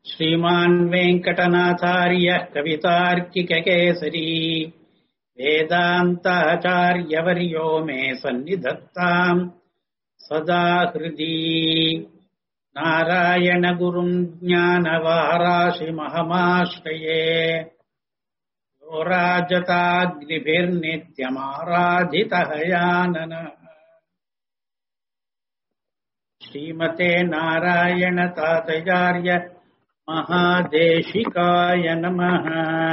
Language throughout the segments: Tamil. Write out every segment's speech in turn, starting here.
श्रीमान् वेङ्कटनाथार्यः कवितार्किककेसरी वेदान्ताचार्यवर्यो मे सन्निधत्ताम् सदा हृदि नारायणगुरुम् ज्ञानवाराशिमहमाश्रये यो राजताग्निभिर्नित्यमाराधितः याननः श्रीमते नारायणतातयार्य महादेशिकाय नमः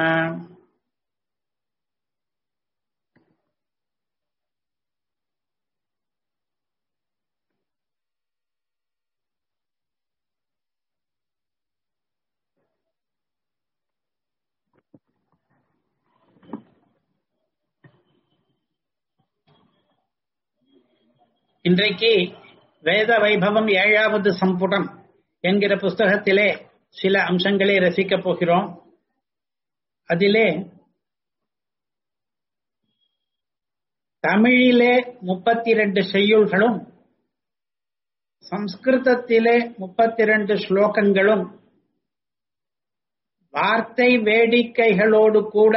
இன்றைக்கு வேத வைபவம் ஏழாவது சம்புடம் என்கிற புஸ்தகத்திலே சில அம்சங்களை ரசிக்கப் போகிறோம் அதிலே தமிழிலே முப்பத்தி இரண்டு செய்யுள்களும் சம்ஸ்கிருதத்திலே முப்பத்தி இரண்டு ஸ்லோகங்களும் வார்த்தை வேடிக்கைகளோடு கூட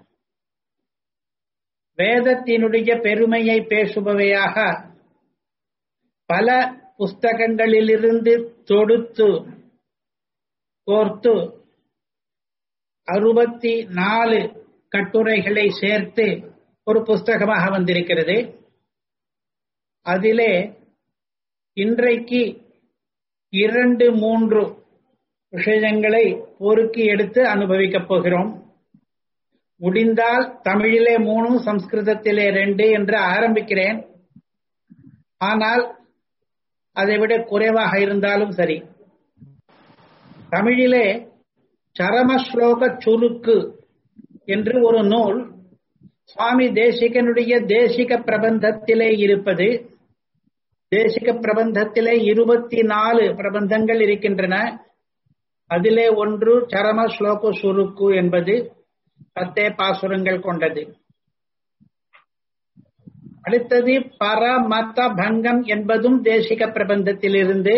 வேதத்தினுடைய பெருமையை பேசுபவையாக பல புஸ்தகங்களிலிருந்து தொடுத்து கோர்த்து அறுபத்தி நாலு கட்டுரைகளை சேர்த்து ஒரு புஸ்தகமாக வந்திருக்கிறது அதிலே இன்றைக்கு இரண்டு மூன்று விஷயங்களை பொறுக்கி எடுத்து அனுபவிக்கப் போகிறோம் முடிந்தால் தமிழிலே மூணு சம்ஸ்கிருதத்திலே ரெண்டு என்று ஆரம்பிக்கிறேன் ஆனால் அதை விட குறைவாக இருந்தாலும் சரி தமிழிலே சரமஸ்லோக சுருக்கு என்று ஒரு நூல் சுவாமி தேசிகனுடைய தேசிக பிரபந்தத்திலே இருப்பது தேசிக பிரபந்தத்திலே இருபத்தி நாலு பிரபந்தங்கள் இருக்கின்றன அதிலே ஒன்று சரம ஸ்லோக சுருக்கு என்பது பத்தே பாசுரங்கள் கொண்டது அடுத்தது பரமத பங்கம் என்பதும் தேசிக பிரபந்தத்திலிருந்து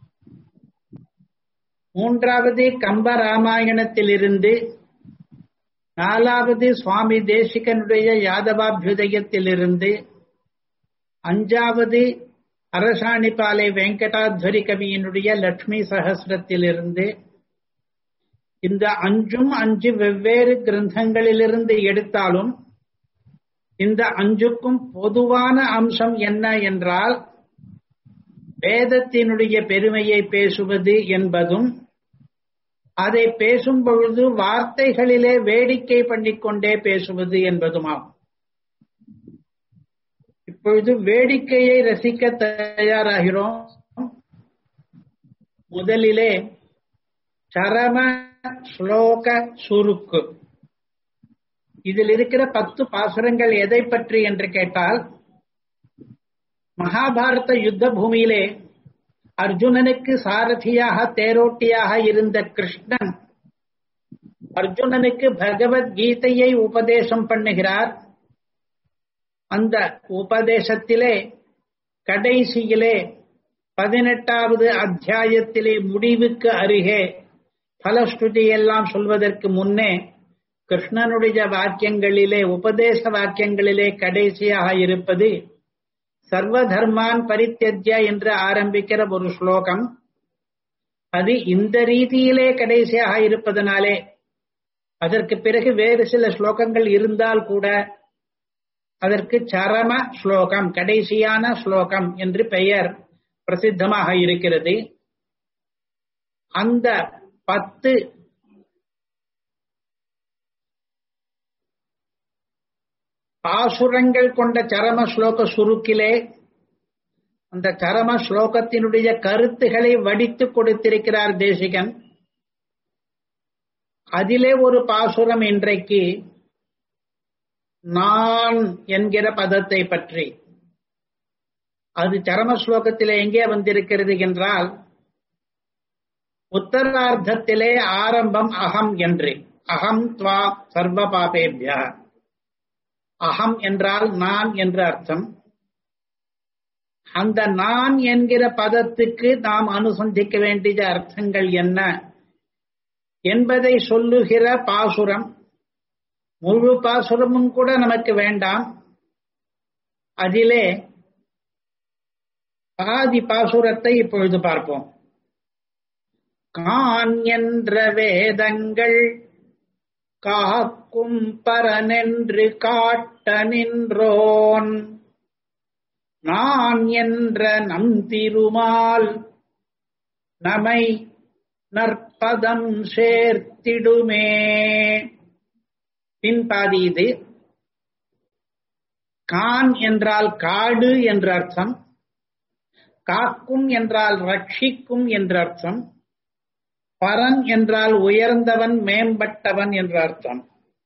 மூன்றாவது கம்ப ராமாயணத்திலிருந்து நாலாவது சுவாமி தேசிகனுடைய யாதவாபியுதயத்திலிருந்து அஞ்சாவது அரசாணிபாலை வெங்கடாத்வரி கவியினுடைய லட்சுமி சகசிரத்திலிருந்து இந்த அஞ்சும் அஞ்சு வெவ்வேறு கிரந்தங்களிலிருந்து எடுத்தாலும் இந்த அஞ்சுக்கும் பொதுவான அம்சம் என்ன என்றால் வேதத்தினுடைய பெருமையை பேசுவது என்பதும் அதை பேசும் பொழுது வார்த்தைகளிலே வேடிக்கை பண்ணிக்கொண்டே பேசுவது என்பதுமாகும் இப்பொழுது வேடிக்கையை ரசிக்க தயாராகிறோம் முதலிலே சரம ஸ்லோக சுருக்கு இதில் இருக்கிற பத்து பாசுரங்கள் எதை பற்றி என்று கேட்டால் மகாபாரத யுத்த பூமியிலே அர்ஜுனனுக்கு சாரதியாக தேரோட்டியாக இருந்த கிருஷ்ணன் அர்ஜுனனுக்கு பகவத்கீதையை உபதேசம் பண்ணுகிறார் அந்த உபதேசத்திலே கடைசியிலே பதினெட்டாவது அத்தியாயத்திலே முடிவுக்கு அருகே பலஸ்ருதி எல்லாம் சொல்வதற்கு முன்னே கிருஷ்ணனுடைய வாக்கியங்களிலே உபதேச வாக்கியங்களிலே கடைசியாக இருப்பது சர்வ தர்மான் பரித்தியஜ்ய என்று ஆரம்பிக்கிற ஒரு ஸ்லோகம் அது இந்த ரீதியிலே கடைசியாக இருப்பதனாலே அதற்கு பிறகு வேறு சில ஸ்லோகங்கள் இருந்தால் கூட அதற்கு சரம ஸ்லோகம் கடைசியான ஸ்லோகம் என்று பெயர் பிரசித்தமாக இருக்கிறது அந்த பத்து பாசுரங்கள் கொண்ட சரம ஸ்லோக சுருக்கிலே அந்த சரம ஸ்லோகத்தினுடைய கருத்துக்களை வடித்து கொடுத்திருக்கிறார் தேசிகன் அதிலே ஒரு பாசுரம் இன்றைக்கு நான் என்கிற பதத்தை பற்றி அது சரம ஸ்லோகத்திலே எங்கே வந்திருக்கிறது என்றால் உத்தரார்த்தத்திலே ஆரம்பம் அகம் என்று அகம் துவா சர்வ பாபேபியா அகம் என்றால் நான் என்று அர்த்தம் அந்த நான் என்கிற பதத்துக்கு நாம் அனுசந்திக்க வேண்டிய அர்த்தங்கள் என்ன என்பதை சொல்லுகிற பாசுரம் முழு பாசுரமும் கூட நமக்கு வேண்டாம் அதிலே பாதி பாசுரத்தை இப்பொழுது பார்ப்போம் கான் என்ற வேதங்கள் காக்கும் பரனென்று காட்ட நின்றோன் நான் என்ற நம் திருமால் நமை நற்பதம் சேர்த்திடுமே பின்பாதி இது கான் என்றால் காடு என்ற அர்த்தம் காக்கும் என்றால் ரட்சிக்கும் என்ற அர்த்தம் பரன் என்றால் உயர்ந்தவன் மேம்பட்டவன் என்ற அர்த்தம்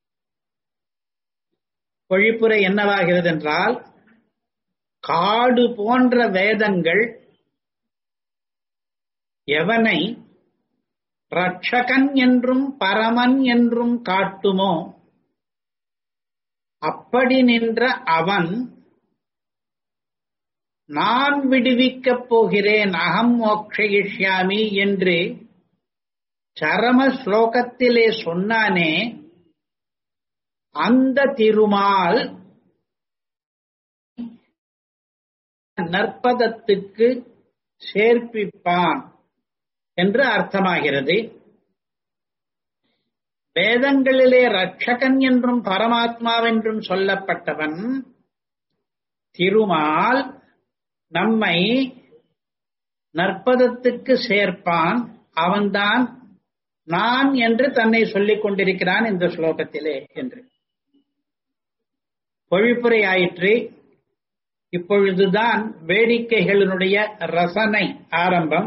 பொழிப்புரை என்னவாகிறது என்றால் காடு போன்ற வேதங்கள் எவனை ரட்சகன் என்றும் பரமன் என்றும் காட்டுமோ அப்படி நின்ற அவன் நான் விடுவிக்கப் போகிறேன் அகம் மோக்ஷயிஷ்யாமி என்று சரம ஸ்லோகத்திலே சொன்னானே அந்த திருமால் நற்பதத்துக்கு சேர்ப்பிப்பான் என்று அர்த்தமாகிறது வேதங்களிலே ரட்சகன் என்றும் பரமாத்மாவென்றும் சொல்லப்பட்டவன் திருமால் நம்மை நற்பதத்துக்கு சேர்ப்பான் அவன்தான் நான் என்று தன்னை சொல்லிக் கொண்டிருக்கிறான் இந்த ஸ்லோகத்திலே என்று பொழிப்புரை ஆயிற்று இப்பொழுதுதான் வேடிக்கைகளினுடைய ரசனை ஆரம்பம்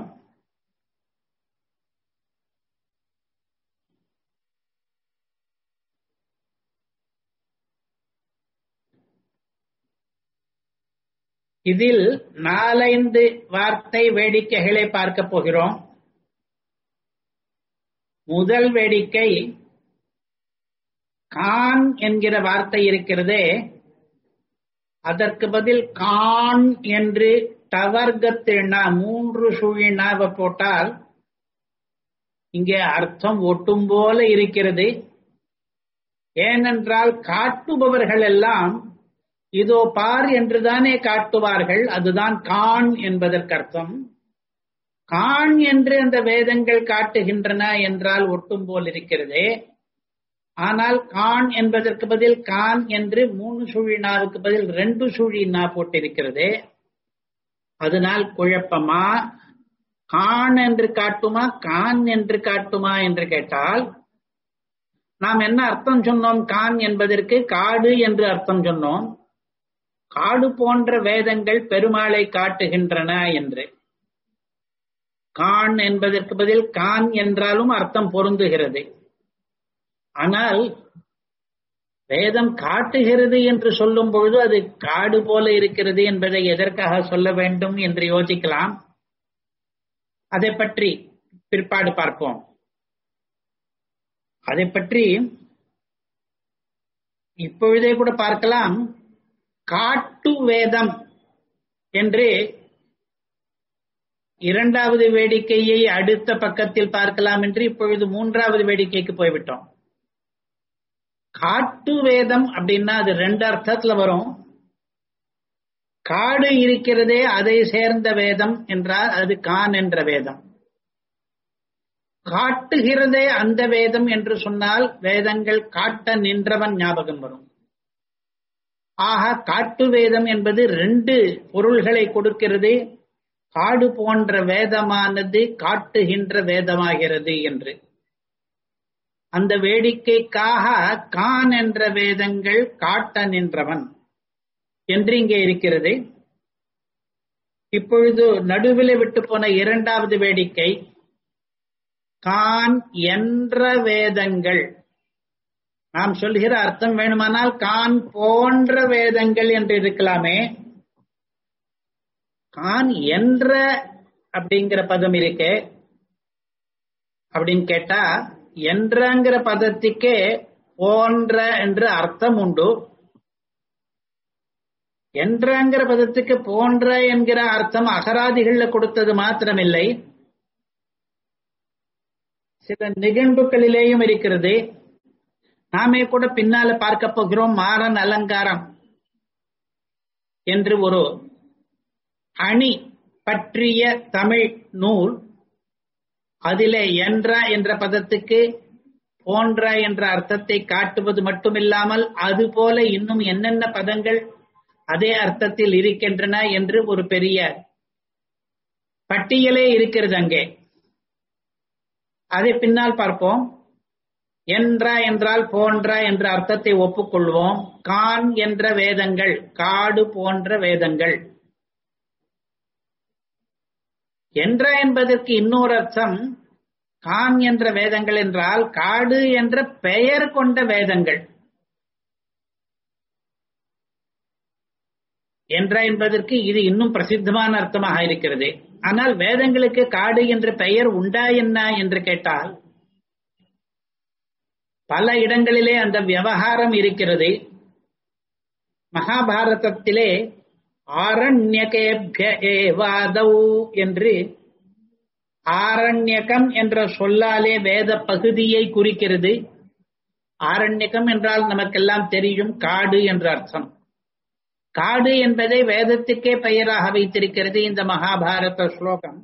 இதில் நாலைந்து வார்த்தை வேடிக்கைகளை பார்க்க போகிறோம் முதல் வேடிக்கை கான் என்கிற வார்த்தை இருக்கிறதே அதற்கு பதில் கான் என்று டவர்கத்தினா மூன்று சுழினாவை போட்டால் இங்கே அர்த்தம் ஒட்டும் போல இருக்கிறது ஏனென்றால் காட்டுபவர்கள் எல்லாம் இதோ பார் என்றுதானே காட்டுவார்கள் அதுதான் கான் என்பதற்கு அர்த்தம் கான் என்று அந்த வேதங்கள் காட்டுகின்றன என்றால் ஒட்டும் போல் இருக்கிறதே ஆனால் கான் என்பதற்கு பதில் கான் என்று மூணு சுழினாவுக்கு பதில் ரெண்டு சுழினா போட்டிருக்கிறது அதனால் குழப்பமா கான் என்று காட்டுமா கான் என்று காட்டுமா என்று கேட்டால் நாம் என்ன அர்த்தம் சொன்னோம் கான் என்பதற்கு காடு என்று அர்த்தம் சொன்னோம் காடு போன்ற வேதங்கள் பெருமாளை காட்டுகின்றன என்று கான் என்பதற்கு பதில் கான் என்றாலும் அர்த்தம் பொருந்துகிறது ஆனால் வேதம் காட்டுகிறது என்று சொல்லும் பொழுது அது காடு போல இருக்கிறது என்பதை எதற்காக சொல்ல வேண்டும் என்று யோசிக்கலாம் அதை பற்றி பிற்பாடு பார்ப்போம் அதை பற்றி இப்பொழுதே கூட பார்க்கலாம் காட்டு வேதம் என்று இரண்டாவது வேடிக்கையை அடுத்த பக்கத்தில் பார்க்கலாம் என்று இப்பொழுது மூன்றாவது வேடிக்கைக்கு போய்விட்டோம் காட்டு வேதம் அப்படின்னா அது ரெண்டு அர்த்தத்துல வரும் காடு இருக்கிறதே அதை சேர்ந்த வேதம் என்றால் அது கான் என்ற வேதம் காட்டுகிறதே அந்த வேதம் என்று சொன்னால் வேதங்கள் காட்ட நின்றவன் ஞாபகம் வரும் ஆக காட்டு வேதம் என்பது ரெண்டு பொருள்களை கொடுக்கிறது காடு போன்ற வேதமானது காட்டுகின்ற வேதமாகிறது என்று அந்த வேடிக்கைக்காக கான் என்ற வேதங்கள் காட்ட நின்றவன் என்று இங்கே இருக்கிறது இப்பொழுது நடுவில் விட்டு போன இரண்டாவது வேடிக்கை கான் என்ற வேதங்கள் நாம் சொல்கிற அர்த்தம் வேணுமானால் கான் போன்ற வேதங்கள் என்று இருக்கலாமே கான் என்ற அப்படிங்கிற பதம் இருக்கே அப்படின்னு கேட்டா என்றங்கிற பதத்துக்கே போன்ற என்று அர்த்தம் உண்டு என்றங்கிற பதத்துக்கு போன்ற என்கிற அர்த்தம் அகராதிகள்ல கொடுத்தது மாத்திரமில்லை சில நிகழ்வுகளிலேயும் இருக்கிறது நாமே கூட பின்னால பார்க்க போகிறோம் மாறன் அலங்காரம் என்று ஒரு அணி பற்றிய தமிழ் நூல் அதிலே என்ற என்ற பதத்துக்கு போன்ற என்ற அர்த்தத்தை காட்டுவது மட்டுமில்லாமல் அதுபோல இன்னும் என்னென்ன பதங்கள் அதே அர்த்தத்தில் இருக்கின்றன என்று ஒரு பெரிய பட்டியலே இருக்கிறது அங்கே அதை பின்னால் பார்ப்போம் என்ற என்றால் போன்ற என்ற அர்த்தத்தை ஒப்புக்கொள்வோம் கான் என்ற வேதங்கள் காடு போன்ற வேதங்கள் என்ற என்பதற்கு இன்னொரு அர்த்தம் கான் என்ற வேதங்கள் என்றால் காடு என்ற பெயர் கொண்ட வேதங்கள் என்ற என்பதற்கு இது இன்னும் பிரசித்தமான அர்த்தமாக இருக்கிறது ஆனால் வேதங்களுக்கு காடு என்ற பெயர் உண்டா என்ன என்று கேட்டால் பல இடங்களிலே அந்த விவகாரம் இருக்கிறது மகாபாரதத்திலே ஆரண்யகேவாதௌ என்று ஆரண்யகம் என்ற சொல்லாலே வேத பகுதியை குறிக்கிறது ஆரண்யகம் என்றால் நமக்கெல்லாம் தெரியும் காடு என்ற அர்த்தம் காடு என்பதை வேதத்துக்கே பெயராக வைத்திருக்கிறது இந்த மகாபாரத ஸ்லோகம்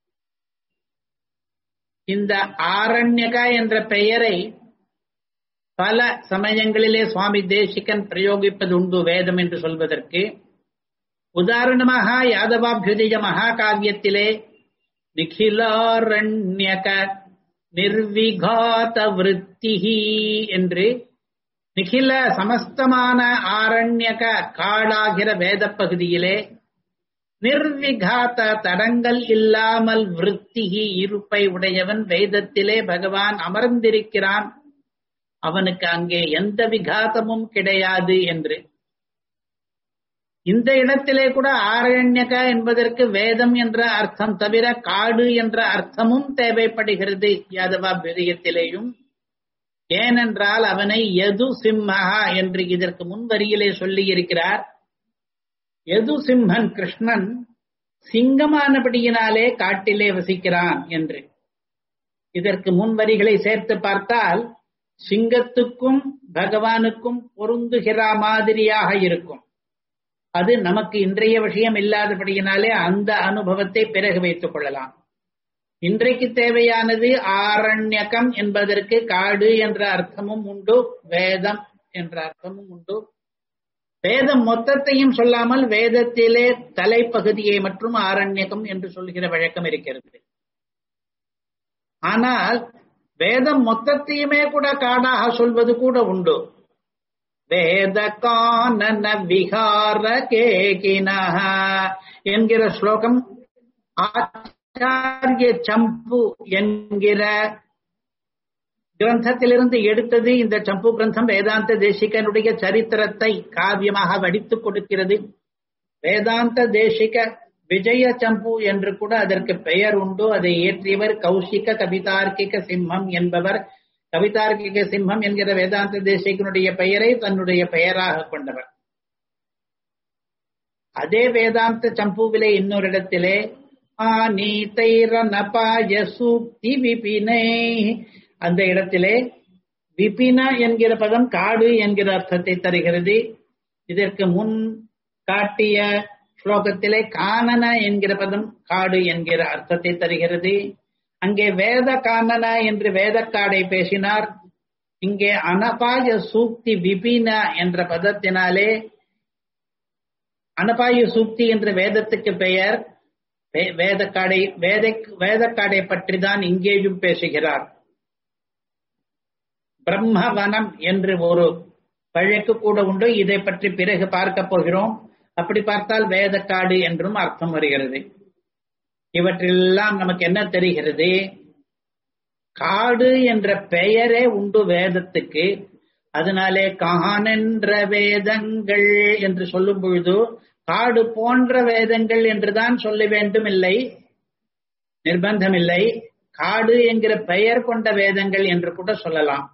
இந்த ஆரண்யகா என்ற பெயரை பல சமயங்களிலே சுவாமி தேசிகன் பிரயோகிப்பது உண்டு வேதம் என்று சொல்வதற்கு உதாரணமாக யாதவாபியுதய மகாகாவியத்திலே நிகிலாரண்யக நிர்விகாத விருத்திஹி என்று நிகில சமஸ்தமான ஆரண்யக காடாகிற வேத பகுதியிலே நிர்விகாத தடங்கள் இல்லாமல் விருத்திகி இருப்பை உடையவன் வேதத்திலே பகவான் அமர்ந்திருக்கிறான் அவனுக்கு அங்கே எந்த விகாதமும் கிடையாது என்று இந்த இடத்திலே கூட ஆரண்யக என்பதற்கு வேதம் என்ற அர்த்தம் தவிர காடு என்ற அர்த்தமும் தேவைப்படுகிறது யாதவா விதயத்திலேயும் ஏனென்றால் அவனை எது சிம்மஹா என்று இதற்கு முன் வரியிலே சொல்லி இருக்கிறார் எது சிம்மன் கிருஷ்ணன் சிங்கமானபடியினாலே காட்டிலே வசிக்கிறான் என்று இதற்கு முன் வரிகளை சேர்த்து பார்த்தால் சிங்கத்துக்கும் பகவானுக்கும் பொருந்துகிற மாதிரியாக இருக்கும் அது நமக்கு இன்றைய விஷயம் இல்லாதபடியினாலே அந்த அனுபவத்தை பிறகு வைத்துக் கொள்ளலாம் இன்றைக்கு தேவையானது ஆரண்யகம் என்பதற்கு காடு என்ற அர்த்தமும் உண்டு வேதம் என்ற அர்த்தமும் உண்டு வேதம் மொத்தத்தையும் சொல்லாமல் வேதத்திலே தலைப்பகுதியை மற்றும் ஆரண்யகம் என்று சொல்கிற வழக்கம் இருக்கிறது ஆனால் வேதம் மொத்தத்தையுமே கூட காடாக சொல்வது கூட உண்டு வேத கானன விகார கேகினஹ என்கிற ஸ்லோகம் ஆச்சாரிய சம்பு என்கிற கிரந்தத்திலிருந்து எடுத்தது இந்த சம்பு கிரந்தம் வேதாந்த தேசிகனுடைய சரித்திரத்தை காவியமாக வடித்துக் கொடுக்கிறது வேதாந்த தேசிக விஜய சம்பு என்று கூட அதற்கு பெயர் உண்டு அதை இயற்றியவர் கௌஷிக கவிதார்க்கிக சிம்மம் என்பவர் கவிதார்க்கிக சிம்மம் என்கிற வேதாந்த தேசிகனுடைய பெயரை தன்னுடைய பெயராக கொண்டவர் அதே வேதாந்த சம்புவிலே இன்னொரு இடத்திலே ஆனீதைரனபாய சூக்தி விபினை அந்த இடத்திலே விபின என்கிற பதம் காடு என்கிற அர்த்தத்தை தருகிறது இதற்கு முன் காட்டிய ஸ்லோகத்திலே கானன என்கிற பதம் காடு என்கிற அர்த்தத்தை தருகிறது அங்கே வேத கானன என்று வேதக்காடை பேசினார் இங்கே அனபாய சூக்தி விபின என்ற பதத்தினாலே அனபாய சூக்தி என்ற வேதத்துக்கு பெயர் வேதக்காடை வேத வேதக்காடை பற்றி தான் இங்கேயும் பேசுகிறார் பிரம்மவனம் என்று ஒரு வழக்கு கூட உண்டு இதை பற்றி பிறகு பார்க்க போகிறோம் அப்படி பார்த்தால் வேதக்காடு என்றும் அர்த்தம் வருகிறது இவற்றெல்லாம் நமக்கு என்ன தெரிகிறது காடு என்ற பெயரே உண்டு வேதத்துக்கு அதனாலே கானென்ற வேதங்கள் என்று சொல்லும் பொழுது காடு போன்ற வேதங்கள் என்றுதான் சொல்ல வேண்டும் இல்லை நிர்பந்தம் இல்லை காடு என்கிற பெயர் கொண்ட வேதங்கள் என்று கூட சொல்லலாம்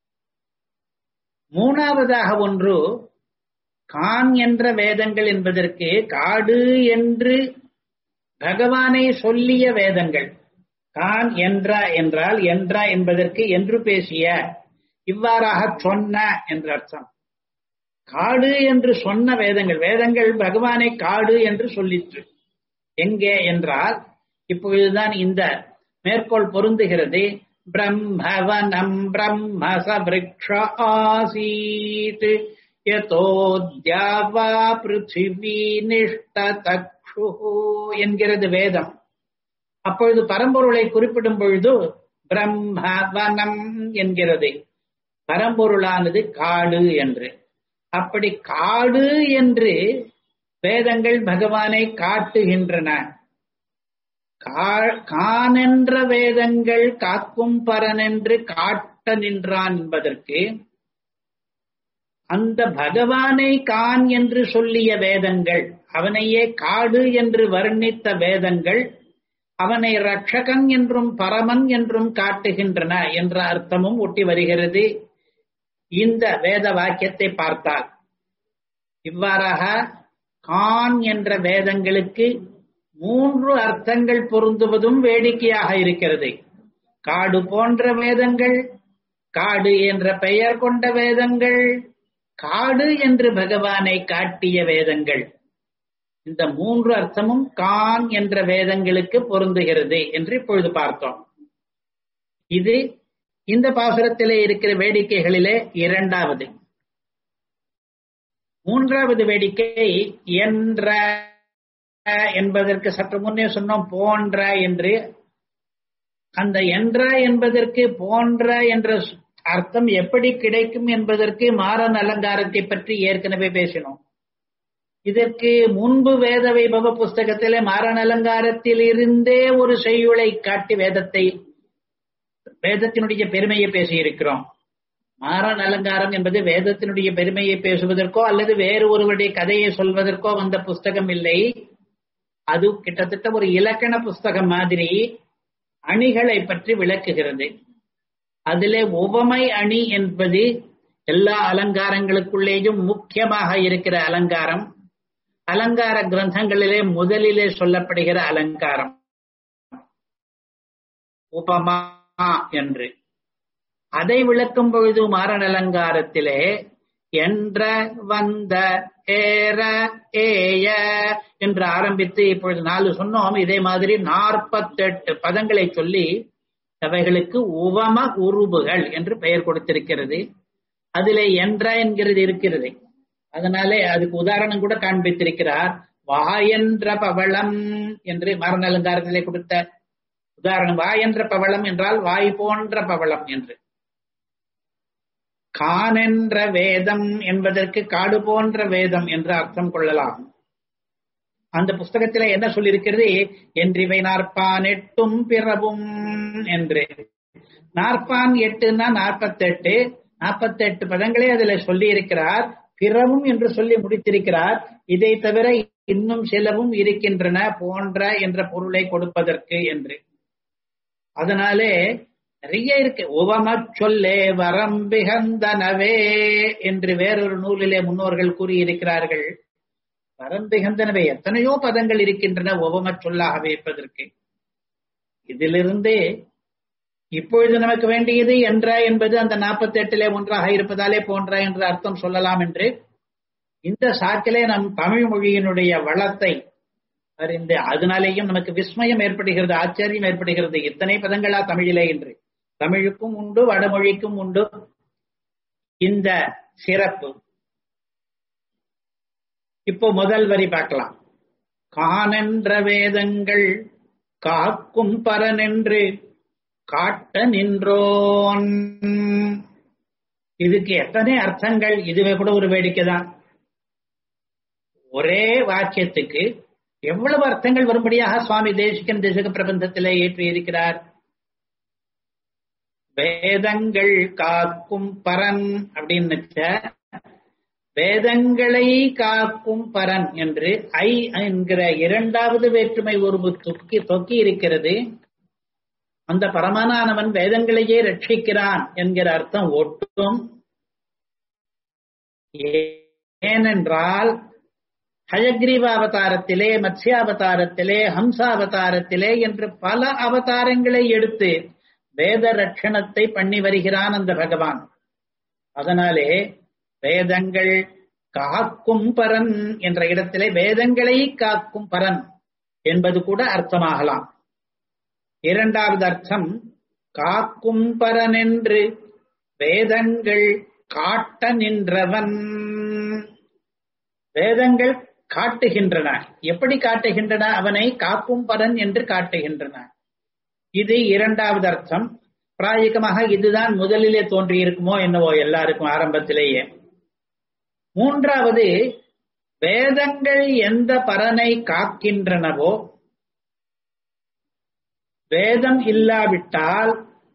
மூணாவதாக ஒன்று கான் என்ற வேதங்கள் என்பதற்கு காடு என்று பகவானை சொல்லிய வேதங்கள் கான் என்ற என்றால் என்ற என்பதற்கு என்று பேசிய இவ்வாறாக சொன்ன என்ற அர்த்தம் காடு என்று சொன்ன வேதங்கள் வேதங்கள் பகவானை காடு என்று சொல்லிற்று எங்கே என்றால் இப்பொழுதுதான் இந்த மேற்கோள் பொருந்துகிறது பிரம்மவனம் பிரம்மச விரக்ஷ ஆசீத் யதோத்யாவா பிருத்திவி நிஷ்ட தக்ஷு என்கிறது வேதம் அப்பொழுது பரம்பொருளை குறிப்பிடும் பொழுது பிரம்மவனம் என்கிறது பரம்பொருளானது காடு என்று அப்படி காடு என்று வேதங்கள் பகவானை காட்டுகின்றன கானென்ற வேதங்கள் காக்கும் பரன் என்று காட்ட நின்றான் என்பதற்கு அந்த பகவானை கான் என்று சொல்லிய வேதங்கள் அவனையே காடு என்று வர்ணித்த வேதங்கள் அவனை ரட்சகன் என்றும் பரமன் என்றும் காட்டுகின்றன என்ற அர்த்தமும் ஒட்டி வருகிறது இந்த வேத வாக்கியத்தை பார்த்தால் இவ்வாறாக கான் என்ற வேதங்களுக்கு மூன்று அர்த்தங்கள் பொருந்துவதும் வேடிக்கையாக இருக்கிறது காடு போன்ற வேதங்கள் காடு என்ற பெயர் கொண்ட வேதங்கள் காடு என்று பகவானை காட்டிய வேதங்கள் இந்த மூன்று அர்த்தமும் கான் என்ற வேதங்களுக்கு பொருந்துகிறது என்று இப்பொழுது பார்த்தோம் இது இந்த பாசுரத்திலே இருக்கிற வேடிக்கைகளிலே இரண்டாவது மூன்றாவது வேடிக்கை என்ற என்பதற்கு சற்று முன்னே சொன்னோம் போன்ற என்று அந்த என்ற என்பதற்கு போன்ற என்ற அர்த்தம் எப்படி கிடைக்கும் என்பதற்கு மாறன் அலங்காரத்தை பற்றி ஏற்கனவே பேசினோம் இதற்கு முன்பு வேத வைபவ புஸ்தகத்திலே மாறன் அலங்காரத்தில் இருந்தே ஒரு செய்யுளை காட்டி வேதத்தை வேதத்தினுடைய பெருமையை பேசியிருக்கிறோம் மாறன் அலங்காரம் என்பது வேதத்தினுடைய பெருமையை பேசுவதற்கோ அல்லது வேறு ஒருவருடைய கதையை சொல்வதற்கோ வந்த புஸ்தகம் இல்லை அது கிட்டத்தட்ட ஒரு இலக்கண புஸ்தகம் மாதிரி அணிகளை பற்றி விளக்குகிறது அதிலே உவமை அணி என்பது எல்லா அலங்காரங்களுக்குள்ளேயும் முக்கியமாக இருக்கிற அலங்காரம் அலங்கார கிரந்தங்களிலே முதலிலே சொல்லப்படுகிற அலங்காரம் உபமா என்று அதை விளக்கும் பொழுது மாறன் அலங்காரத்திலே என்ற வந்த ஏற ஏய என்று ஆரம்பித்து இப்பொழுது நாலு சொன்னோம் இதே மாதிரி நாற்பத்தெட்டு பதங்களை சொல்லி அவைகளுக்கு உவம உருபுகள் என்று பெயர் கொடுத்திருக்கிறது அதிலே என்ற என்கிறது இருக்கிறது அதனாலே அதுக்கு உதாரணம் கூட காண்பித்திருக்கிறார் வாயென்ற பவளம் என்று மரண அலங்காரத்திலே கொடுத்த உதாரணம் வாயென்ற பவளம் என்றால் வாய் போன்ற பவளம் என்று கானென்ற வேதம் என்பதற்கு காடு போன்ற வேதம் என்று அர்த்தம் கொள்ளலாம் அந்த புஸ்தகத்தில என்ன சொல்லியிருக்கிறது என்றிவை நாற்பான் எட்டும் பிறவும் என்று நாற்பான் எட்டுன்னா நாற்பத்தெட்டு நாற்பத்தெட்டு பதங்களே அதுல சொல்லி இருக்கிறார் பிறவும் என்று சொல்லி முடித்திருக்கிறார் இதை தவிர இன்னும் சிலவும் இருக்கின்றன போன்ற என்ற பொருளை கொடுப்பதற்கு என்று அதனாலே நிறைய இருக்கு உவம சொல்லே வரம்பிகந்தனவே என்று வேறொரு நூலிலே முன்னோர்கள் கூறியிருக்கிறார்கள் வரம்பிகந்தனவே எத்தனையோ பதங்கள் இருக்கின்றன உவம சொல்லாக வைப்பதற்கு இதிலிருந்து இப்பொழுது நமக்கு வேண்டியது என்ற என்பது அந்த நாற்பத்தி எட்டிலே ஒன்றாக இருப்பதாலே போன்ற என்ற அர்த்தம் சொல்லலாம் என்று இந்த சாக்கிலே நம் தமிழ் மொழியினுடைய வளத்தை அறிந்து அதனாலேயும் நமக்கு விஸ்மயம் ஏற்படுகிறது ஆச்சரியம் ஏற்படுகிறது இத்தனை பதங்களா தமிழிலே என்று தமிழுக்கும் உண்டு வடமொழிக்கும் உண்டு இந்த சிறப்பு இப்போ முதல் வரி பார்க்கலாம் கானென்ற வேதங்கள் காக்கும் பரனென்று காட்ட நின்றோன் இதுக்கு எத்தனை அர்த்தங்கள் இதுவே கூட ஒரு வேடிக்கை தான் ஒரே வாக்கியத்துக்கு எவ்வளவு அர்த்தங்கள் வரும்படியாக சுவாமி தேசிகன் தேசிக பிரபந்தத்திலே ஏற்றி இருக்கிறார் வேதங்கள் காக்கும் பரன் அப்படின்னு வேதங்களை காக்கும் பரன் என்று ஐ என்கிற இரண்டாவது வேற்றுமை ஒரு தொக்கி தொக்கி இருக்கிறது அந்த பரமானவன் வேதங்களையே ரட்சிக்கிறான் என்கிற அர்த்தம் ஒட்டும் ஏனென்றால் ஹயக்ரீவ அவதாரத்திலே மத்ஸ்யாவதாரத்திலே ஹம்சாவதாரத்திலே என்று பல அவதாரங்களை எடுத்து வேத ரட்சணத்தை பண்ணி வருகிறான் அந்த பகவான் அதனாலே வேதங்கள் காக்கும் பரன் என்ற இடத்திலே வேதங்களை காக்கும் பரன் என்பது கூட அர்த்தமாகலாம் இரண்டாவது அர்த்தம் காக்கும் பரன் என்று வேதங்கள் காட்ட நின்றவன் வேதங்கள் காட்டுகின்றன எப்படி காட்டுகின்றன அவனை காக்கும் பரன் என்று காட்டுகின்றன இது இரண்டாவது அர்த்தம் பிராயகமாக இதுதான் முதலிலே தோன்றி இருக்குமோ என்னவோ எல்லாருக்கும் ஆரம்பத்திலேயே மூன்றாவது வேதங்கள் எந்த பரனை காக்கின்றனவோ வேதம் இல்லாவிட்டால்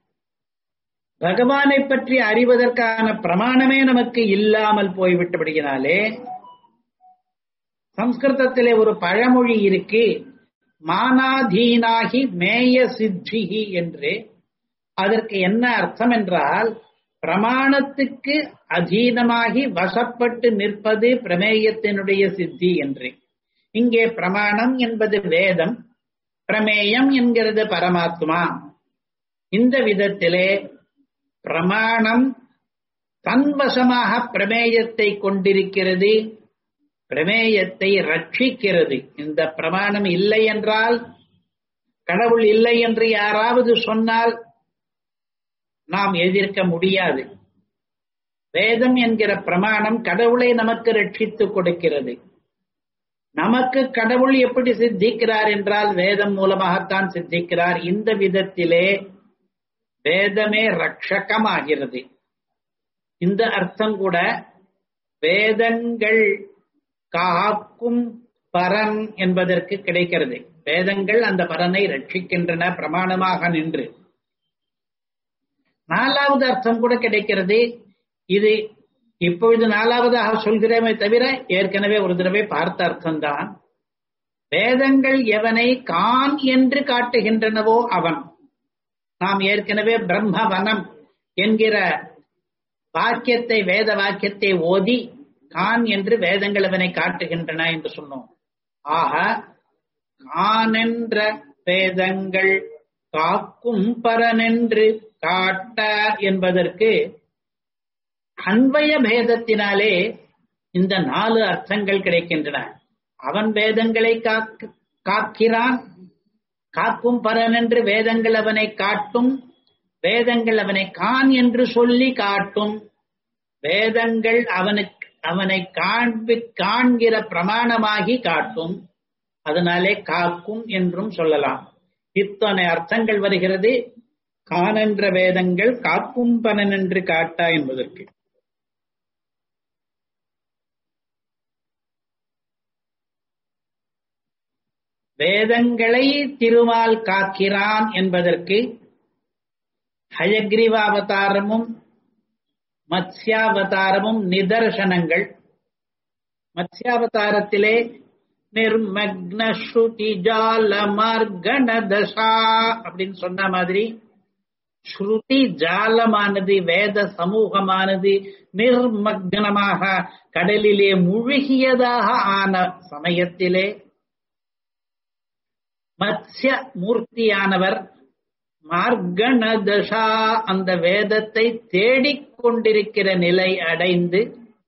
பகவானை பற்றி அறிவதற்கான பிரமாணமே நமக்கு இல்லாமல் போய்விட்டபடியினாலே சம்ஸ்கிருதத்திலே ஒரு பழமொழி இருக்கு மானாதீனாகி மேய சித்திகி என்று அதற்கு என்ன அர்த்தம் என்றால் பிரமாணத்துக்கு அதீனமாகி வசப்பட்டு நிற்பது பிரமேயத்தினுடைய சித்தி என்று இங்கே பிரமாணம் என்பது வேதம் பிரமேயம் என்கிறது பரமாத்மா இந்த விதத்திலே பிரமாணம் தன்வசமாக பிரமேயத்தை கொண்டிருக்கிறது பிரமேயத்தை ரட்சிக்கிறது இந்த பிரமாணம் இல்லை என்றால் கடவுள் இல்லை என்று யாராவது சொன்னால் நாம் எதிர்க்க முடியாது வேதம் என்கிற பிரமாணம் கடவுளை நமக்கு ரட்சித்து கொடுக்கிறது நமக்கு கடவுள் எப்படி சித்திக்கிறார் என்றால் வேதம் மூலமாகத்தான் சித்திக்கிறார் இந்த விதத்திலே வேதமே ரட்சகமாகிறது இந்த அர்த்தம் கூட வேதங்கள் காக்கும் பரன் என்பதற்கு கிடைக்கிறது வேதங்கள் அந்த பரனை ரட்சிக்கின்றன பிரமாணமாக நின்று நாலாவது அர்த்தம் கூட கிடைக்கிறது இது இப்பொழுது நாலாவதாக சொல்கிறேமே தவிர ஏற்கனவே ஒரு தடவை பார்த்த அர்த்தம்தான் வேதங்கள் எவனை கான் என்று காட்டுகின்றனவோ அவன் நாம் ஏற்கனவே பிரம்மவனம் என்கிற வாக்கியத்தை வேத வாக்கியத்தை ஓதி கான் என்று வேதங்கள் அவனை காட்டுகின்றன என்று சொன்னோம் ஆக கான் என்ற வேதங்கள் காக்கும் பரனென்று காட்ட என்பதற்கு அன்வய பேதத்தினாலே இந்த நாலு அர்த்தங்கள் கிடைக்கின்றன அவன் வேதங்களை காக்கிறான் காக்கும் பரன் என்று வேதங்கள் அவனை காட்டும் வேதங்கள் அவனை கான் என்று சொல்லி காட்டும் வேதங்கள் அவனுக்கு அவனை காண்பி காண்கிற பிரமாணமாகி காட்டும் அதனாலே காக்கும் என்றும் சொல்லலாம் இத்தனை அர்த்தங்கள் வருகிறது கானென்ற வேதங்கள் காக்கும் பனன் என்று காட்டா என்பதற்கு வேதங்களை திருமால் காக்கிறான் என்பதற்கு ஹயக்ரீவாவதாரமும் மத்ஸ்யாவதாரமும் நிதர்சனங்கள் மத்ஸ்யாவதாரத்திலே நிர்மக்ன ஸ்ருதி ஜால மார்கண தசா அப்படின்னு சொன்ன மாதிரி ஸ்ருதி ஜாலமானது வேத சமூகமானது நிர்மக்னமாக கடலிலே முழுகியதாக ஆன சமயத்திலே மத்ய மூர்த்தியானவர் மார்கண தசா அந்த வேதத்தை தேடிக்கொண்டிருக்கிற நிலை அடைந்து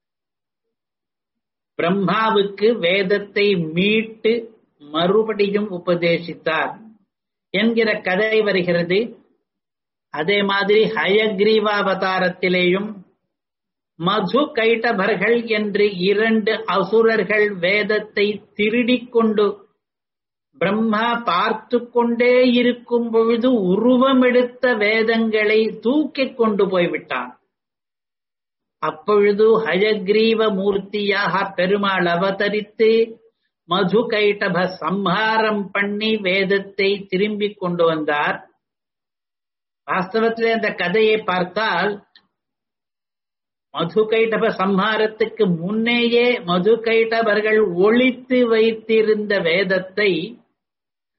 பிரம்மாவுக்கு வேதத்தை மீட்டு மறுபடியும் உபதேசித்தார் என்கிற கதை வருகிறது அதே மாதிரி ஹயக்ரீவாவதாரத்திலேயும் மது கைட்டபர்கள் என்று இரண்டு அசுரர்கள் வேதத்தை திருடிக் கொண்டு பிரம்மா பார்த்து கொண்டே இருக்கும் பொழுது உருவமெடுத்த வேதங்களை தூக்கிக் கொண்டு போய்விட்டான் அப்பொழுது ஹயக்ரீவ மூர்த்தியாக பெருமாள் அவதரித்து மது கைட்டப சம்ஹாரம் பண்ணி வேதத்தை திரும்பிக் கொண்டு வந்தார் வாஸ்தவத்திலே அந்த கதையை பார்த்தால் மது கைட்டப சம்ஹாரத்துக்கு முன்னேயே மது கைட்டபர்கள் ஒழித்து வைத்திருந்த வேதத்தை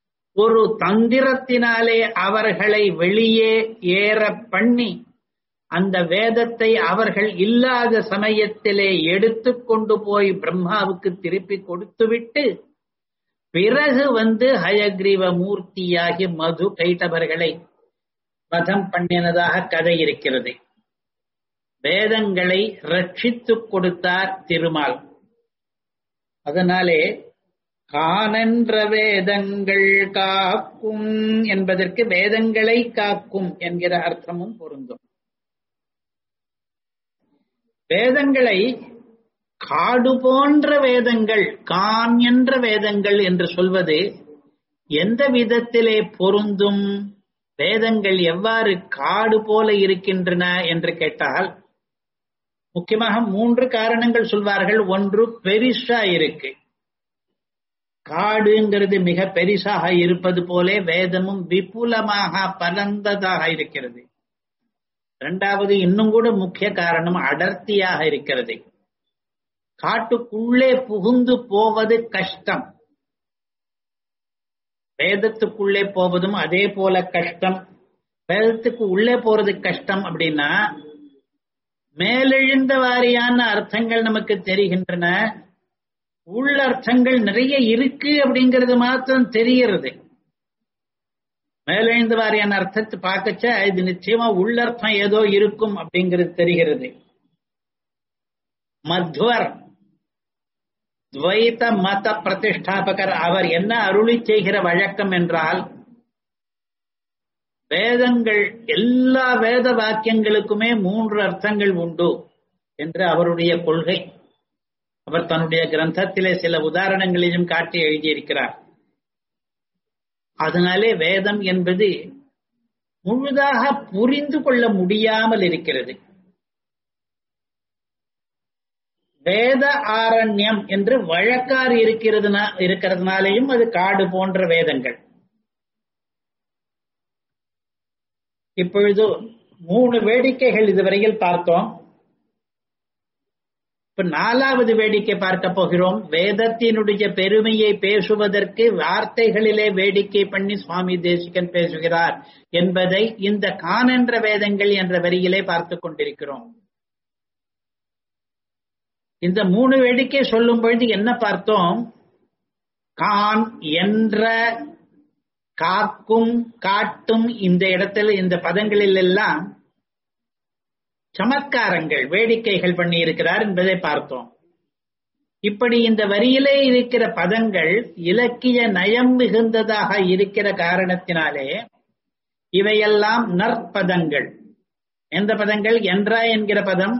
ஒரு தந்திரத்தினாலே அவர்களை வெளியே ஏற பண்ணி அந்த வேதத்தை அவர்கள் இல்லாத சமயத்திலே எடுத்து கொண்டு போய் பிரம்மாவுக்கு திருப்பி கொடுத்துவிட்டு பிறகு வந்து ஹயக்ரீவ மூர்த்தியாகி மது கைட்டவர்களை வதம் பண்ணினதாக கதை இருக்கிறது வேதங்களை ரட்சித்துக் கொடுத்தார் திருமால் அதனாலே காணென்ற வேதங்கள் காக்கும் என்பதற்கு வேதங்களை காக்கும் என்கிற அர்த்தமும் பொருந்தும் வேதங்களை காடு போன்ற வேதங்கள் கான் என்ற வேதங்கள் என்று சொல்வது எந்த விதத்திலே பொருந்தும் வேதங்கள் எவ்வாறு காடு போல இருக்கின்றன என்று கேட்டால் முக்கியமாக மூன்று காரணங்கள் சொல்வார்கள் ஒன்று பெரிசா இருக்கு காடுங்கிறது மிக பெரிசாக இருப்பது போலே வேதமும் விபுலமாக பரந்ததாக இருக்கிறது இரண்டாவது இன்னும் கூட முக்கிய காரணம் அடர்த்தியாக இருக்கிறது காட்டுக்குள்ளே புகுந்து போவது கஷ்டம் வேதத்துக்குள்ளே போவதும் அதே போல கஷ்டம் வேதத்துக்கு உள்ளே போறது கஷ்டம் அப்படின்னா மேலெழுந்த வாரியான அர்த்தங்கள் நமக்கு தெரிகின்றன உள்ளர்த்தங்கள் நிறைய இருக்கு அப்படிங்கிறது மாத்திரம் தெரிகிறது மேலெழுந்த வாரியான அர்த்தத்தை பார்க்கச்ச இது நிச்சயமா உள்ளர்த்தம் ஏதோ இருக்கும் அப்படிங்கிறது தெரிகிறது மத்வர் துவைத மத பிரதிஷ்டாபகர் அவர் என்ன அருளி செய்கிற வழக்கம் என்றால் வேதங்கள் எல்லா வேத வாக்கியங்களுக்குமே மூன்று அர்த்தங்கள் உண்டு என்று அவருடைய கொள்கை அவர் தன்னுடைய கிரந்தத்திலே சில உதாரணங்களையும் காட்டி எழுதியிருக்கிறார் அதனாலே வேதம் என்பது முழுதாக புரிந்து கொள்ள முடியாமல் இருக்கிறது வேத ஆரண்யம் என்று வழக்காறு இருக்கிறதுனா இருக்கிறதுனாலேயும் அது காடு போன்ற வேதங்கள் இப்பொழுது மூணு வேடிக்கைகள் இதுவரையில் பார்த்தோம் இப்ப நாலாவது வேடிக்கை பார்க்க போகிறோம் வேதத்தினுடைய பெருமையை பேசுவதற்கு வார்த்தைகளிலே வேடிக்கை பண்ணி சுவாமி தேசிகன் பேசுகிறார் என்பதை இந்த கானென்ற வேதங்கள் என்ற வரியிலே பார்த்து கொண்டிருக்கிறோம் இந்த மூணு வேடிக்கை சொல்லும் பொழுது என்ன பார்த்தோம் கான் என்ற காக்கும் காட்டும் இந்த இடத்துல இந்த பதங்களில் எல்லாம் சமத்காரங்கள் வேடிக்கைகள் பண்ணி இருக்கிறார் என்பதை பார்த்தோம் இப்படி இந்த வரியிலே இருக்கிற பதங்கள் இலக்கிய நயம் மிகுந்ததாக இருக்கிற காரணத்தினாலே இவையெல்லாம் நற்பதங்கள் எந்த பதங்கள் என்றா என்கிற பதம்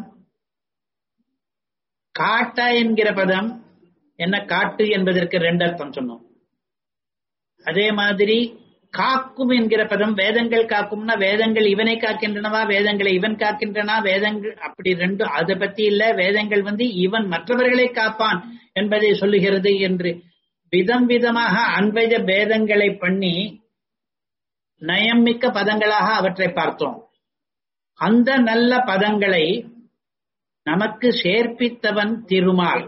காட்டா என்கிற பதம் என்ன காட்டு என்பதற்கு ரெண்டு அர்த்தம் சொன்னோம் அதே மாதிரி காக்கும் என்கிற பதம் வேதங்கள் காக்கும்னா வேதங்கள் இவனை காக்கின்றனவா வேதங்களை இவன் காக்கின்றனா வேதங்கள் அப்படி ரெண்டு அதை பத்தி இல்ல வேதங்கள் வந்து இவன் மற்றவர்களை காப்பான் என்பதை சொல்லுகிறது என்று விதம் விதமாக அன்வய பேதங்களை பண்ணி நயம்மிக்க பதங்களாக அவற்றை பார்த்தோம் அந்த நல்ல பதங்களை நமக்கு சேர்ப்பித்தவன் திருமால்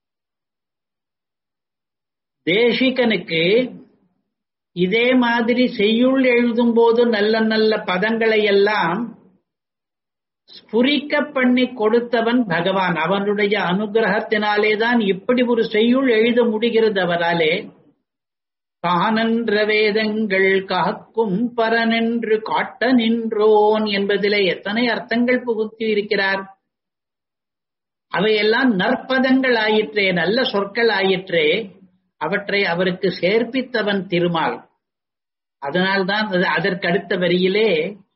தேசிகனுக்கு இதே மாதிரி செய்யுள் எழுதும் போது நல்ல நல்ல பதங்களை எல்லாம் ஸ்புரிக்க பண்ணி கொடுத்தவன் பகவான் அவனுடைய அனுகிரகத்தினாலே தான் இப்படி ஒரு செய்யுள் எழுத முடிகிறது அவராலே காணன்ற வேதங்கள் காக்கும் பரனென்று காட்ட நின்றோன் என்பதிலே எத்தனை அர்த்தங்கள் புகுத்தி இருக்கிறார் அவையெல்லாம் நற்பதங்கள் ஆயிற்றே நல்ல சொற்கள் ஆயிற்றே அவற்றை அவருக்கு சேர்ப்பித்தவன் திருமால் அதனால்தான் அதற்கு அடுத்த வரியிலே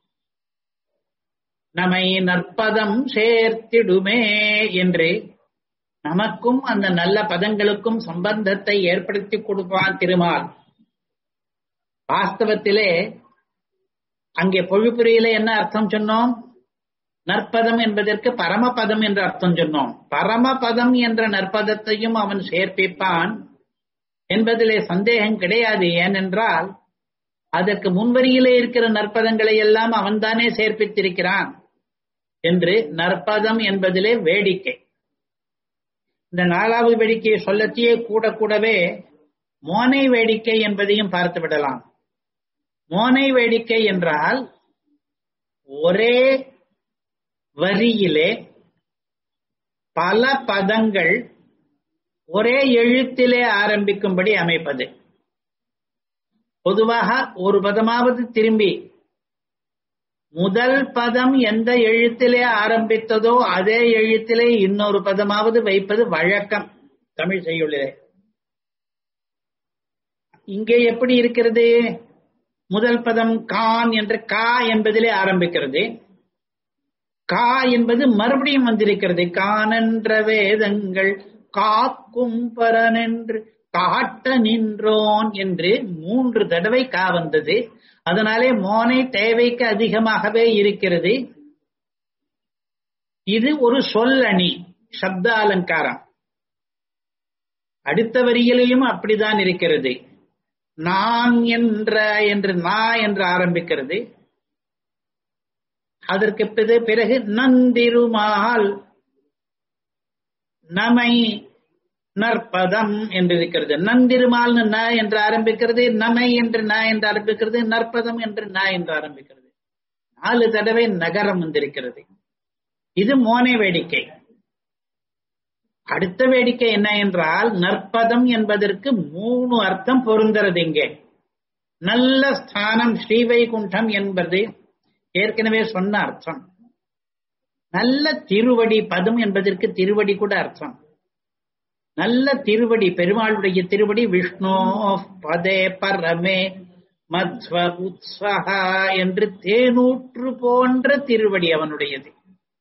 நம்மை நற்பதம் சேர்த்திடுமே என்று நமக்கும் அந்த நல்ல பதங்களுக்கும் சம்பந்தத்தை ஏற்படுத்தி கொடுப்பான் திருமால் வாஸ்தவத்திலே அங்கே பொழிப்புரையில என்ன அர்த்தம் சொன்னோம் நற்பதம் என்பதற்கு பரமபதம் என்று அர்த்தம் சொன்னோம் பரமபதம் என்ற நற்பதத்தையும் அவன் சேர்ப்பிப்பான் என்பதிலே சந்தேகம் கிடையாது ஏனென்றால் அதற்கு முன்வரியிலே இருக்கிற நற்பதங்களை எல்லாம் அவன்தானே சேர்ப்பித்திருக்கிறான் என்று நற்பதம் என்பதிலே வேடிக்கை இந்த நாலாவது வேடிக்கையை சொல்லத்தையே கூட கூடவே மோனை வேடிக்கை என்பதையும் பார்த்து விடலாம் மோனை வேடிக்கை என்றால் ஒரே வரியிலே பல பதங்கள் ஒரே எழுத்திலே ஆரம்பிக்கும்படி அமைப்பது பொதுவாக ஒரு பதமாவது திரும்பி முதல் பதம் எந்த எழுத்திலே ஆரம்பித்ததோ அதே எழுத்திலே இன்னொரு பதமாவது வைப்பது வழக்கம் தமிழ் செய்யுளிலே இங்கே எப்படி இருக்கிறது முதல் பதம் கான் என்ற கா என்பதிலே ஆரம்பிக்கிறது கா என்பது மறுபடியும் வந்திருக்கிறது கானென்ற வேதங்கள் காக்கும் பரனென்று காட்ட நின்றோன் என்று மூன்று தடவை கா வந்தது அதனாலே மோனை தேவைக்கு அதிகமாகவே இருக்கிறது இது ஒரு சொல்லணி சப்த அலங்காரம் அடுத்த வரியிலையும் அப்படிதான் இருக்கிறது நான் என்ற என்று நா என்று ஆரம்பிக்கிறது அதற்கு பிறகு நந்திருமால் நமை நற்பதம் என்று இருக்கிறது நந்திருமால் ந என்று ஆரம்பிக்கிறது நமை என்று ந என்று ஆரம்பிக்கிறது நற்பதம் என்று ந என்று ஆரம்பிக்கிறது நாலு தடவை நகரம் வந்திருக்கிறது இது மோனை வேடிக்கை அடுத்த வேடிக்கை என்ன என்றால் நற்பதம் என்பதற்கு மூணு அர்த்தம் பொருந்துறது இங்கே நல்ல ஸ்தானம் ஸ்ரீவைகுண்டம் என்பது ஏற்கனவே சொன்ன அர்த்தம் நல்ல திருவடி பதம் என்பதற்கு திருவடி கூட அர்த்தம் நல்ல திருவடி பெருமாளுடைய திருவடி விஷ்ணு பதே பரமே மத்வ உத்ஸஹா என்று தேனூற்று போன்ற திருவடி அவனுடையது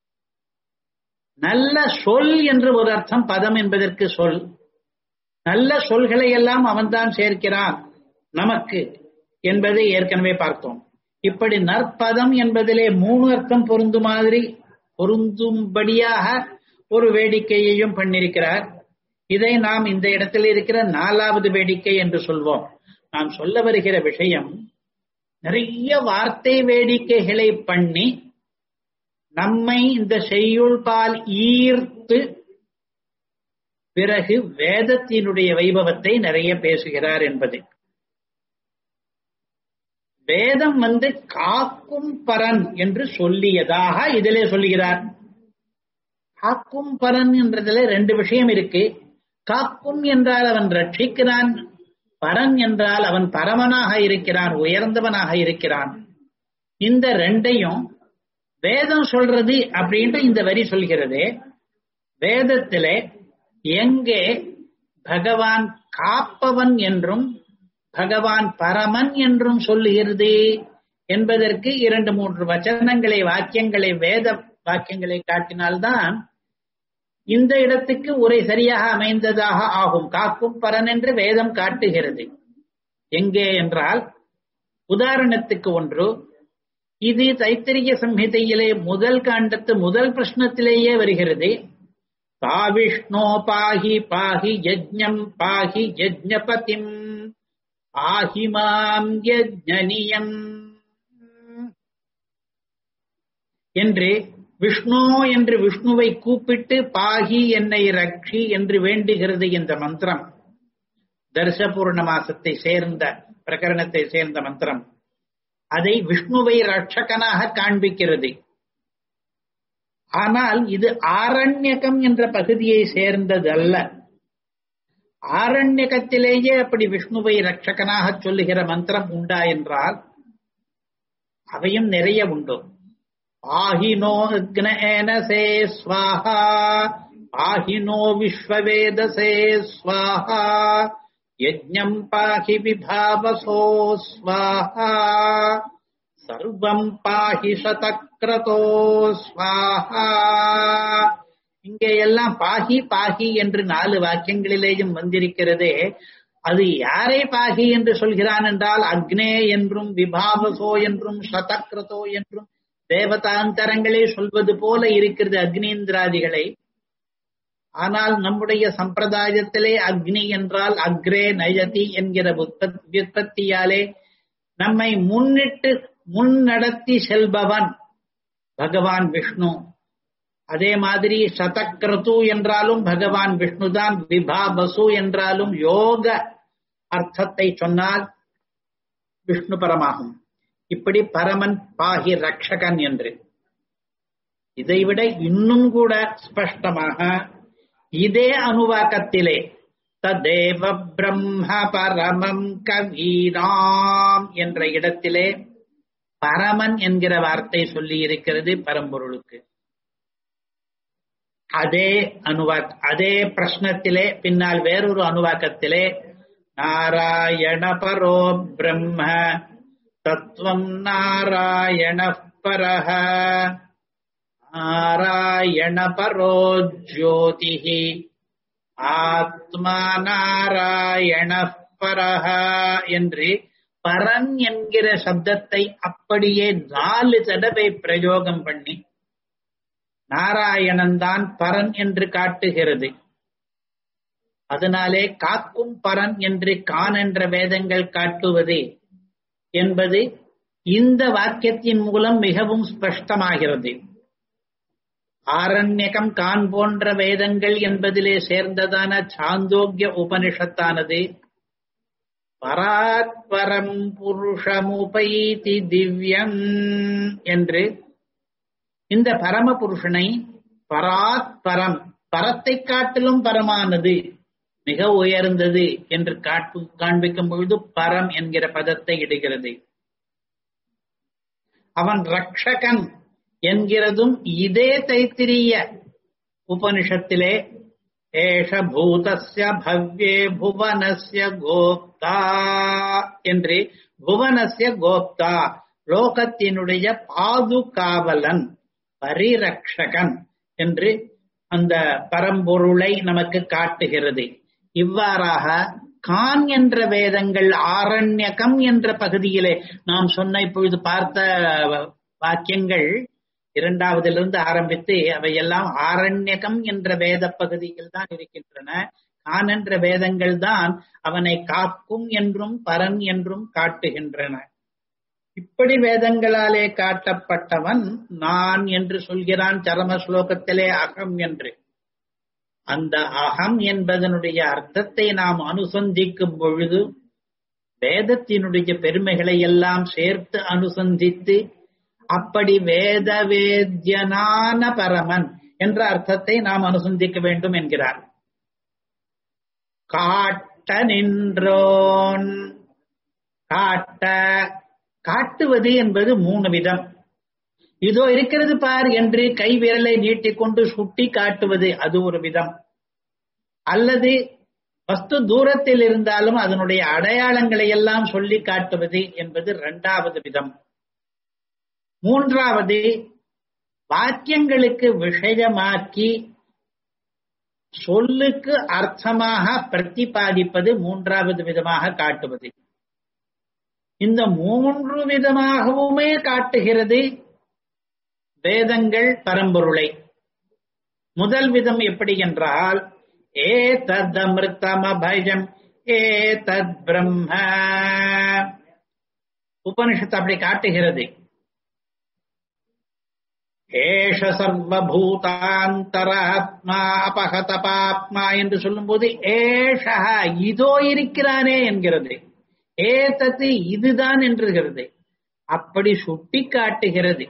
நல்ல சொல் என்று ஒரு அர்த்தம் பதம் என்பதற்கு சொல் நல்ல சொல்களை எல்லாம் அவன்தான் சேர்க்கிறான் நமக்கு என்பதை ஏற்கனவே பார்த்தோம் இப்படி நற்பதம் என்பதிலே மூணு அர்த்தம் பொருந்தும் மாதிரி பொருந்தும்படியாக ஒரு வேடிக்கையையும் பண்ணிருக்கிறார் இதை நாம் இந்த இடத்தில் இருக்கிற நாலாவது வேடிக்கை என்று சொல்வோம் நாம் சொல்ல வருகிற விஷயம் நிறைய வார்த்தை வேடிக்கைகளை பண்ணி நம்மை இந்த செய்யுள் பால் ஈர்த்து பிறகு வேதத்தினுடைய வைபவத்தை நிறைய பேசுகிறார் என்பது வேதம் வந்து காக்கும் பரன் என்று சொல்லியதாக இதிலே சொல்லுகிறார் காக்கும் பரன் என்றதுல ரெண்டு விஷயம் இருக்கு காக்கும் என்றால் அவன் ரட்சிக்கிறான் பரன் என்றால் அவன் பரமனாக இருக்கிறான் உயர்ந்தவனாக இருக்கிறான் இந்த ரெண்டையும் வேதம் சொல்றது அப்படின்ட்டு இந்த வரி சொல்கிறது வேதத்திலே எங்கே பகவான் காப்பவன் என்றும் பகவான் பரமன் என்றும் சொல்லுகிறது என்பதற்கு இரண்டு மூன்று வச்சனங்களை வாக்கியங்களை வேத வாக்கியங்களை காட்டினால்தான் இந்த இடத்துக்கு உரை சரியாக அமைந்ததாக ஆகும் காக்கும் பரன் என்று வேதம் காட்டுகிறது எங்கே என்றால் உதாரணத்துக்கு ஒன்று இது தைத்திரிய சம்ஹிதையிலே முதல் காண்டத்து முதல் பிரஷ்னத்திலேயே வருகிறது பாவிஷ்ணோ பாஹி பாஹி யஜ்ஞம் பாஹி யஜ்ஞபதிம் பாஹி மாம் யஜ்ஞனியம் என்று விஷ்ணு என்று விஷ்ணுவை கூப்பிட்டு பாகி என்னை ரக்ஷி என்று வேண்டுகிறது இந்த மந்திரம் தர்சபூர்ண மாசத்தை சேர்ந்த பிரகரணத்தை சேர்ந்த மந்திரம் அதை விஷ்ணுவை ரட்சகனாக காண்பிக்கிறது ஆனால் இது ஆரண்யகம் என்ற பகுதியை சேர்ந்தது அல்ல ஆரண்யகத்திலேயே அப்படி விஷ்ணுவை ரட்சகனாக சொல்லுகிற மந்திரம் உண்டா என்றால் அவையும் நிறைய உண்டு ஆஹினோ அக்னேனசே ஸ்வாஹா ஆஹினோ விஸ்வவேதசே ஸ்வாஹா யஜ்ஞம் பாஹி விபாவசோ ஸ்வாஹா சர்வம் பாஹி சதக்ரதோ ஸ்வாஹா இங்கே எல்லாம் பாகி பாகி என்று நாலு வாக்கியங்களிலேயும் வந்திருக்கிறதே அது யாரை பாகி என்று சொல்கிறான் என்றால் அக்னே என்றும் விபாவசோ என்றும் சதக்ரதோ என்றும் தேவதாந்தரங்களே சொல்வது போல இருக்கிறது அக்னீந்திராதிகளை ஆனால் நம்முடைய சம்பிரதாயத்திலே அக்னி என்றால் அக்ரே நயதி என்கிற விற்பத்தியாலே நம்மை முன்னிட்டு முன்னடத்தி செல்பவன் பகவான் விஷ்ணு அதே மாதிரி சதக்ரது என்றாலும் பகவான் விஷ்ணுதான் விபாபசு என்றாலும் யோக அர்த்தத்தை சொன்னால் விஷ்ணு பரமாகும் இப்படி பரமன் பாகி ரக்ஷகன் என்று இதைவிட இன்னும் கூட ஸ்பஷ்டமாக இதே அனுவாக்கத்திலே ததேவ பிரம்ம பரமம் கவீராம் என்ற இடத்திலே பரமன் என்கிற வார்த்தை சொல்லி இருக்கிறது பரம்பொருளுக்கு அதே அனுவாக் அதே பிரஷ்னத்திலே பின்னால் வேறொரு அனுவாக்கத்திலே நாராயண பரோ பிரம்ம தத்துவம் நாராயண பரஹ நாராயண பரோ ஜோதிஹி ஆத்மா நாராயண பரஹ என்று பரன் என்கிற சப்தத்தை அப்படியே நாலு தடவை பிரயோகம் பண்ணி நாராயணன் தான் பரன் என்று காட்டுகிறது அதனாலே காக்கும் பரன் என்று கான் என்ற வேதங்கள் காட்டுவது என்பது இந்த வாக்கியத்தின் மூலம் மிகவும் ஸ்பஷ்டமாகிறது ஆரண்யகம் கான் போன்ற வேதங்கள் என்பதிலே சேர்ந்ததான சாந்தோக்கிய உபனிஷத்தானது பராத்பரம் புருஷமுபைதி திவ்யம் என்று இந்த பரம புருஷனை பராத் பரம் பரத்தை காட்டிலும் பரமானது மிக உயர்ந்தது என்று காட்டு காண்பிக்கும் பொழுது பரம் என்கிற பதத்தை இடுகிறது அவன் ரக்ஷகன் என்கிறதும் இதே தைத்திரிய உபனிஷத்திலே ஏஷ பூதஸ்ய பவ்யே புவனஸ்ய கோப்தா என்று புவனஸ்ய கோப்தா லோகத்தினுடைய பாதுகாவலன் பரிரக்ஷகன் என்று அந்த பரம்பொருளை நமக்கு காட்டுகிறது இவ்வாறாக கான் என்ற வேதங்கள் ஆரண்யகம் என்ற பகுதியிலே நாம் சொன்ன இப்பொழுது பார்த்த வாக்கியங்கள் இரண்டாவதிலிருந்து ஆரம்பித்து அவையெல்லாம் ஆரண்யகம் என்ற வேத பகுதியில் தான் இருக்கின்றன கான் என்ற வேதங்கள் தான் அவனை காக்கும் என்றும் பரன் என்றும் காட்டுகின்றன இப்படி வேதங்களாலே காட்டப்பட்டவன் நான் என்று சொல்கிறான் சரம ஸ்லோகத்திலே அகம் என்று அந்த அகம் என்பதனுடைய அர்த்தத்தை நாம் அனுசந்திக்கும் பொழுது வேதத்தினுடைய பெருமைகளை எல்லாம் சேர்த்து அனுசந்தித்து அப்படி வேத வேத்யனான பரமன் என்ற அர்த்தத்தை நாம் அனுசந்திக்க வேண்டும் என்கிறார் காட்ட நின்றோன் காட்ட காட்டுவது என்பது மூணு விதம் இதோ இருக்கிறது பார் என்று கை விரலை நீட்டிக்கொண்டு சுட்டி காட்டுவது அது ஒரு விதம் அல்லது வஸ்து தூரத்தில் இருந்தாலும் அதனுடைய அடையாளங்களை எல்லாம் சொல்லி காட்டுவது என்பது இரண்டாவது விதம் மூன்றாவது வாக்கியங்களுக்கு விஷயமாக்கி சொல்லுக்கு அர்த்தமாக பிரதிபாதிப்பது மூன்றாவது விதமாக காட்டுவது இந்த மூன்று விதமாகவுமே காட்டுகிறது வேதங்கள் பரம்பொருளை முதல் விதம் எப்படி என்றால் ஏ தத் அமிர்தமபயம் ஏ தத் பிரம்ம உபனிஷத்து அப்படி காட்டுகிறது ஏஷ சர்வபூதாந்தராத்மா அபகத பாப்மா என்று சொல்லும்போது ஏஷா இதோ இருக்கிறானே என்கிறது ஏதத்து இதுதான் என்றுகிறது அப்படி சுட்டி காட்டுகிறது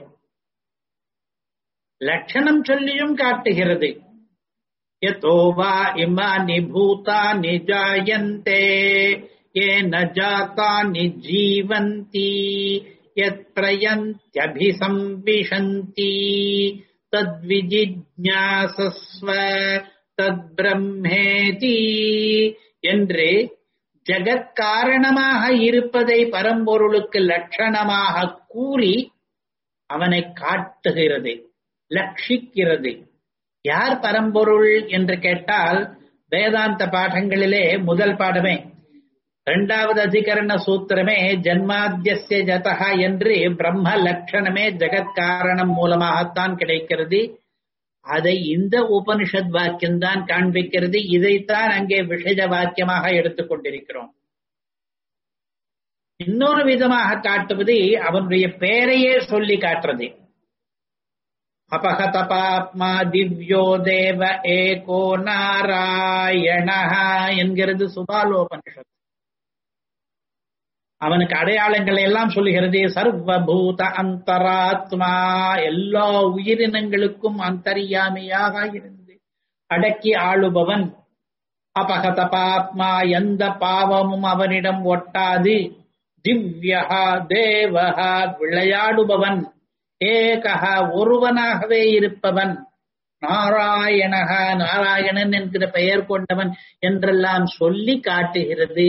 லட்சணம் சொல்லியும் காட்டுகிறது யதோ வா இமானி பூதானி ஜாயந்தே ஏ ந ஜாத்தானி ஜீவந்தி யத் பிரயந்த்யபிசம்பிஷந்தி தத்விஜிஜ்ஞாசஸ்வ தத் பிரம்மேதி என்று ஜகத்காரணமாக இருப்பதை பரம்பொருளுக்கு லட்சணமாக கூறி அவனை காட்டுகிறது லட்சிக்கிறது யார் பரம்பொருள் என்று கேட்டால் வேதாந்த பாடங்களிலே முதல் பாடமே இரண்டாவது அதிகரண சூத்திரமே ஜன்மாத்தியசிய ஜதா என்று பிரம்ம லட்சணமே ஜெகத்காரணம் மூலமாகத்தான் கிடைக்கிறது அதை இந்த உபனிஷத் வாக்கியம் தான் காண்பிக்கிறது இதைத்தான் அங்கே விஷய வாக்கியமாக எடுத்துக்கொண்டிருக்கிறோம் இன்னொரு விதமாக காட்டுவது அவனுடைய பெயரையே சொல்லி காட்டுறது அபகத பாப்மா திவ்யோ தேவ ஏகோ நாராயண என்கிறது சுபாலோபனிஷத் அவனுக்கு அடையாளங்களை எல்லாம் சொல்லுகிறது சர்வபூத அந்தராத்மா எல்லா உயிரினங்களுக்கும் அந்தரியாமையாக இருந்து அடக்கி ஆளுபவன் அபகத பாத்மா எந்த பாவமும் அவனிடம் ஒட்டாது திவ்யா தேவஹா விளையாடுபவன் ஏகஹ ஒருவனாகவே இருப்பவன் நாராயணக நாராயணன் என்கிற பெயர் கொண்டவன் என்றெல்லாம் சொல்லி காட்டுகிறது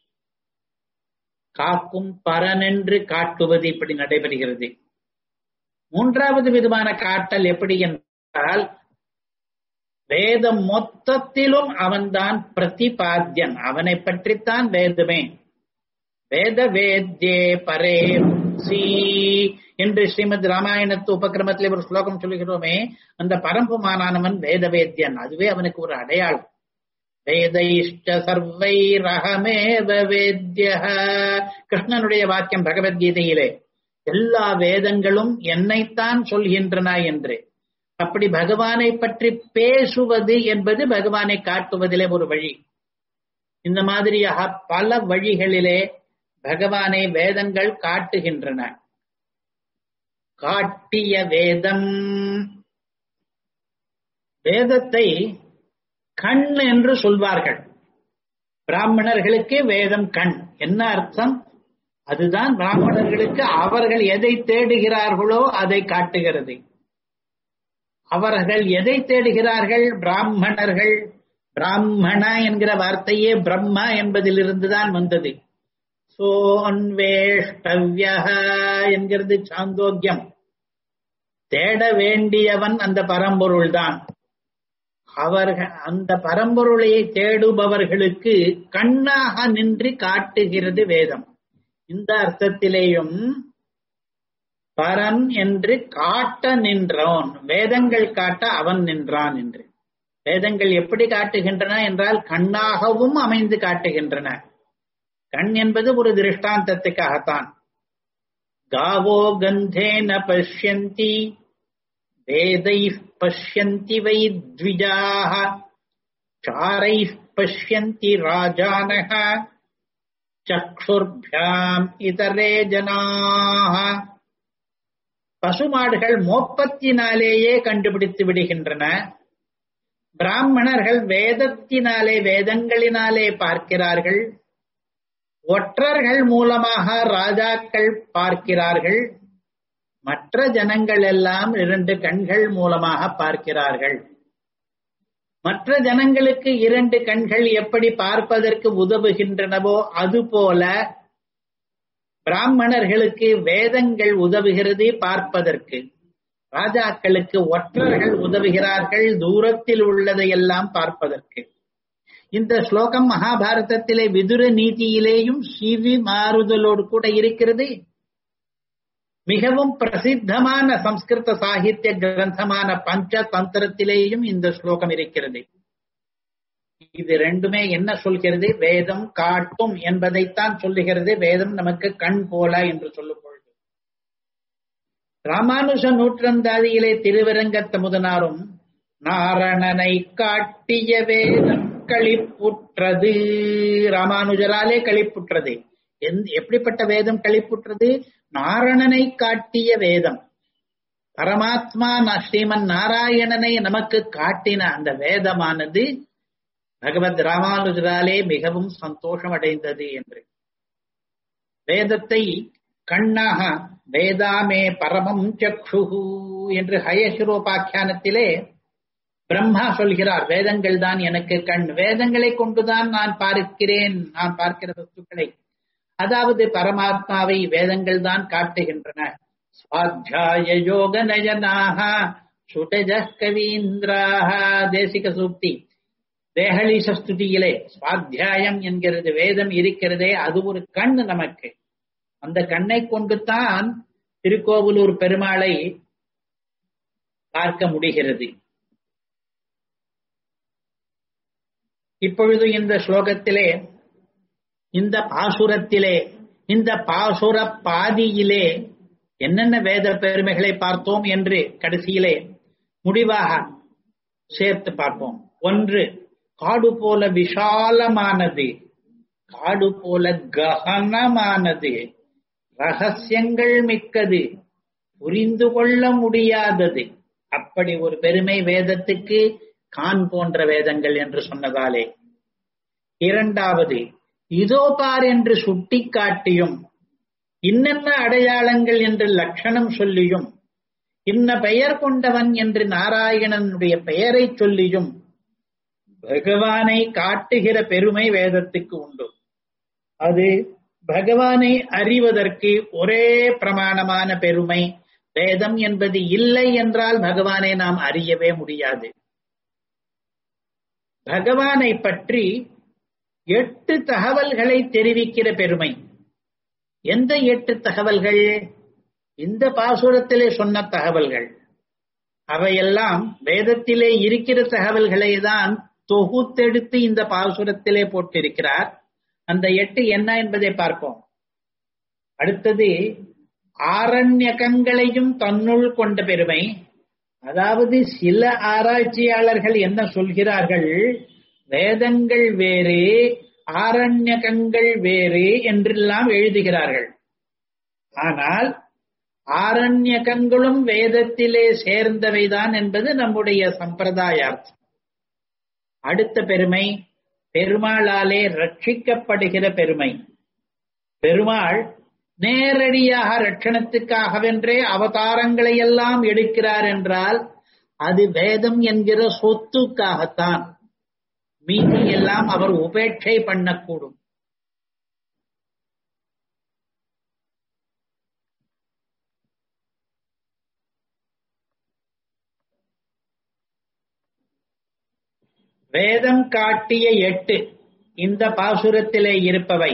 காக்கும் பரனென்று காட்டுவது இப்படி நடைபெறுகிறது மூன்றாவது விதமான காட்டல் எப்படி என்றால் வேதம் மொத்தத்திலும் அவன்தான் பிரதிபாத்தியன் அவனை பற்றித்தான் வேதமே வேத வேத்யே பரே சி என்று ஸ்ரீமத் ராமாயணத்து உபக்கிரமத்தில் ஒரு ஸ்லோகம் சொல்லுகிறோமே அந்த பரம்புமானவன் வேத வேத்யன் அதுவே அவனுக்கு ஒரு அடையாளம் வேதைஷ்ட சர்வைரகமேவ வேத்ய கிருஷ்ணனுடைய வாக்கியம் பகவத்கீதையிலே எல்லா வேதங்களும் என்னைத்தான் சொல்கின்றன என்று அப்படி பகவானை பற்றி பேசுவது என்பது பகவானை காட்டுவதிலே ஒரு வழி இந்த மாதிரியாக பல வழிகளிலே பகவானை வேதங்கள் காட்டுகின்றன காட்டிய வேதம் வேதத்தை கண் என்று சொல்வார்கள் பிராமணர்களுக்கு வேதம் கண் என்ன அர்த்தம் அதுதான் பிராமணர்களுக்கு அவர்கள் எதை தேடுகிறார்களோ அதை காட்டுகிறது அவர்கள் எதை தேடுகிறார்கள் பிராமணர்கள் பிராமண என்கிற வார்த்தையே பிரம்மா என்பதிலிருந்துதான் வந்தது சோன்வேஷ்டவ்ய என்கிறது சாந்தோக்கியம் தேட வேண்டியவன் அந்த பரம்பொருள் தான் அவர்கள் அந்த பரம்பொருளை தேடுபவர்களுக்கு கண்ணாக நின்று காட்டுகிறது வேதம் இந்த அர்த்தத்திலேயும் பரன் என்று காட்ட நின்றோன் வேதங்கள் காட்ட அவன் நின்றான் என்று வேதங்கள் எப்படி காட்டுகின்றன என்றால் கண்ணாகவும் அமைந்து காட்டுகின்றன கண் என்பது ஒரு திருஷ்டாந்தத்துக்காகத்தான் காவோ கந்தேன பஷ்யந்தி வேதை பஷ்யந்தி வை த்விஜாக சாரை பஷ்யந்தி ராஜானக சக்ஷுர்பியாம் இதரே ஜனாக பசுமாடுகள் மோப்பத்தினாலேயே கண்டுபிடித்து விடுகின்றன பிராமணர்கள் வேதத்தினாலே வேதங்களினாலே பார்க்கிறார்கள் ஒற்றர்கள் மூலமாக ராஜாக்கள் பார்க்கிறார்கள் மற்ற ஜனங்கள் எல்லாம் இரண்டு கண்கள் மூலமாக பார்க்கிறார்கள் மற்ற ஜனங்களுக்கு இரண்டு கண்கள் எப்படி பார்ப்பதற்கு உதவுகின்றனவோ அதுபோல பிராமணர்களுக்கு வேதங்கள் உதவுகிறது பார்ப்பதற்கு ராஜாக்களுக்கு ஒற்றர்கள் உதவுகிறார்கள் தூரத்தில் உள்ளதையெல்லாம் பார்ப்பதற்கு இந்த ஸ்லோகம் மகாபாரதத்திலே விதுர நீதியிலேயும் சிவி மாறுதலோடு கூட இருக்கிறது மிகவும் பிரசித்தமான சம்ஸ்கிருத சாகித்ய கிரந்தமான பஞ்ச தந்திரத்திலேயும் இந்த ஸ்லோகம் இருக்கிறது இது ரெண்டுமே என்ன சொல்கிறது வேதம் காட்டும் என்பதைத்தான் சொல்லுகிறது வேதம் நமக்கு கண் போல என்று சொல்லும் பொழுது ராமானுஜ நூற்றந்தாதியிலே திருவரங்கத்த முதனாரும் நாரணனை காட்டிய வேதம் களிப்புற்றது ராமானுஜராலே களிப்புற்றது எப்படிப்பட்ட வேதம் களிப்புற்றது நாரணனை காட்டிய வேதம் பரமாத்மா ஸ்ரீமன் நாராயணனை நமக்கு காட்டின அந்த வேதமானது பகவத் ராமானுஜராலே மிகவும் சந்தோஷம் அடைந்தது என்று வேதத்தை கண்ணாக வேதாமே பரமம் சக்ஷுகு என்று ஹயசிரோபாக்கியானத்திலே பிரம்மா சொல்கிறார் வேதங்கள் தான் எனக்கு கண் வேதங்களை கொண்டுதான் நான் பார்க்கிறேன் நான் பார்க்கிற வஸ்துக்களை அதாவது பரமாத்மாவை வேதங்கள் தான் காட்டுகின்றன சுவாத்தியாய யோக நயனாக சுடஜ கவீந்திராக தேசிக சூக்தி தேகலி சஸ்துதியிலே சுவாத்தியாயம் என்கிறது வேதம் இருக்கிறதே அது ஒரு கண் நமக்கு அந்த கண்ணை கொண்டுதான் திருக்கோவிலூர் பெருமாளை பார்க்க முடிகிறது இப்பொழுது இந்த ஸ்லோகத்திலே இந்த பாசுரத்திலே இந்த பாசுர பாதியிலே என்னென்ன வேத பெருமைகளை பார்த்தோம் என்று கடைசியிலே முடிவாக சேர்த்து பார்ப்போம் ஒன்று காடு போல விஷாலமானது காடு போல ககனமானது ரகசியங்கள் மிக்கது புரிந்து கொள்ள முடியாதது அப்படி ஒரு பெருமை வேதத்துக்கு கான் போன்ற வேதங்கள் என்று சொன்னதாலே இரண்டாவது இதோ பார் என்று சுட்டிக்காட்டியும் இன்னென்ன அடையாளங்கள் என்று லட்சணம் சொல்லியும் இன்ன பெயர் கொண்டவன் என்று நாராயணனுடைய பெயரை சொல்லியும் பகவானை காட்டுகிற பெருமை வேதத்துக்கு உண்டு அது பகவானை அறிவதற்கு ஒரே பிரமாணமான பெருமை வேதம் என்பது இல்லை என்றால் பகவானை நாம் அறியவே முடியாது பகவானை பற்றி எட்டு தகவல்களை தெரிவிக்கிற பெருமை எந்த எட்டு தகவல்கள் இந்த பாசுரத்திலே சொன்ன தகவல்கள் அவையெல்லாம் வேதத்திலே இருக்கிற தகவல்களை தான் தொகுத்தெடுத்து இந்த பாசுரத்திலே போட்டிருக்கிறார் அந்த எட்டு என்ன என்பதை பார்ப்போம் அடுத்தது ஆரண்யகங்களையும் தன்னுள் கொண்ட பெருமை அதாவது சில ஆராய்ச்சியாளர்கள் என்ன சொல்கிறார்கள் வேதங்கள் வேறு ஆரண்யகங்கள் வேறு என்றெல்லாம் எழுதுகிறார்கள் ஆனால் ஆரண்யகங்களும் வேதத்திலே சேர்ந்தவைதான் என்பது நம்முடைய சம்பிரதாயார்த்தம் அடுத்த பெருமை பெருமாளாலே ரட்சிக்கப்படுகிற பெருமை பெருமாள் நேரடியாக ரட்சணத்துக்காகவென்றே அவதாரங்களை எல்லாம் எடுக்கிறார் என்றால் அது வேதம் என்கிற சொத்துக்காகத்தான் மீதி எல்லாம் அவர் உபேட்சை பண்ணக்கூடும் வேதம் காட்டிய எட்டு இந்த பாசுரத்திலே இருப்பவை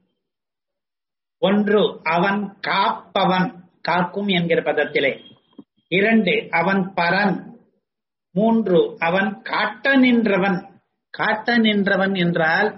ஒன்று அவன் காப்பவன் காக்கும் என்கிற பதத்திலே இரண்டு அவன் பரன் மூன்று அவன் காட்ட நின்றவன் காட்ட நின்றவன் என்றால்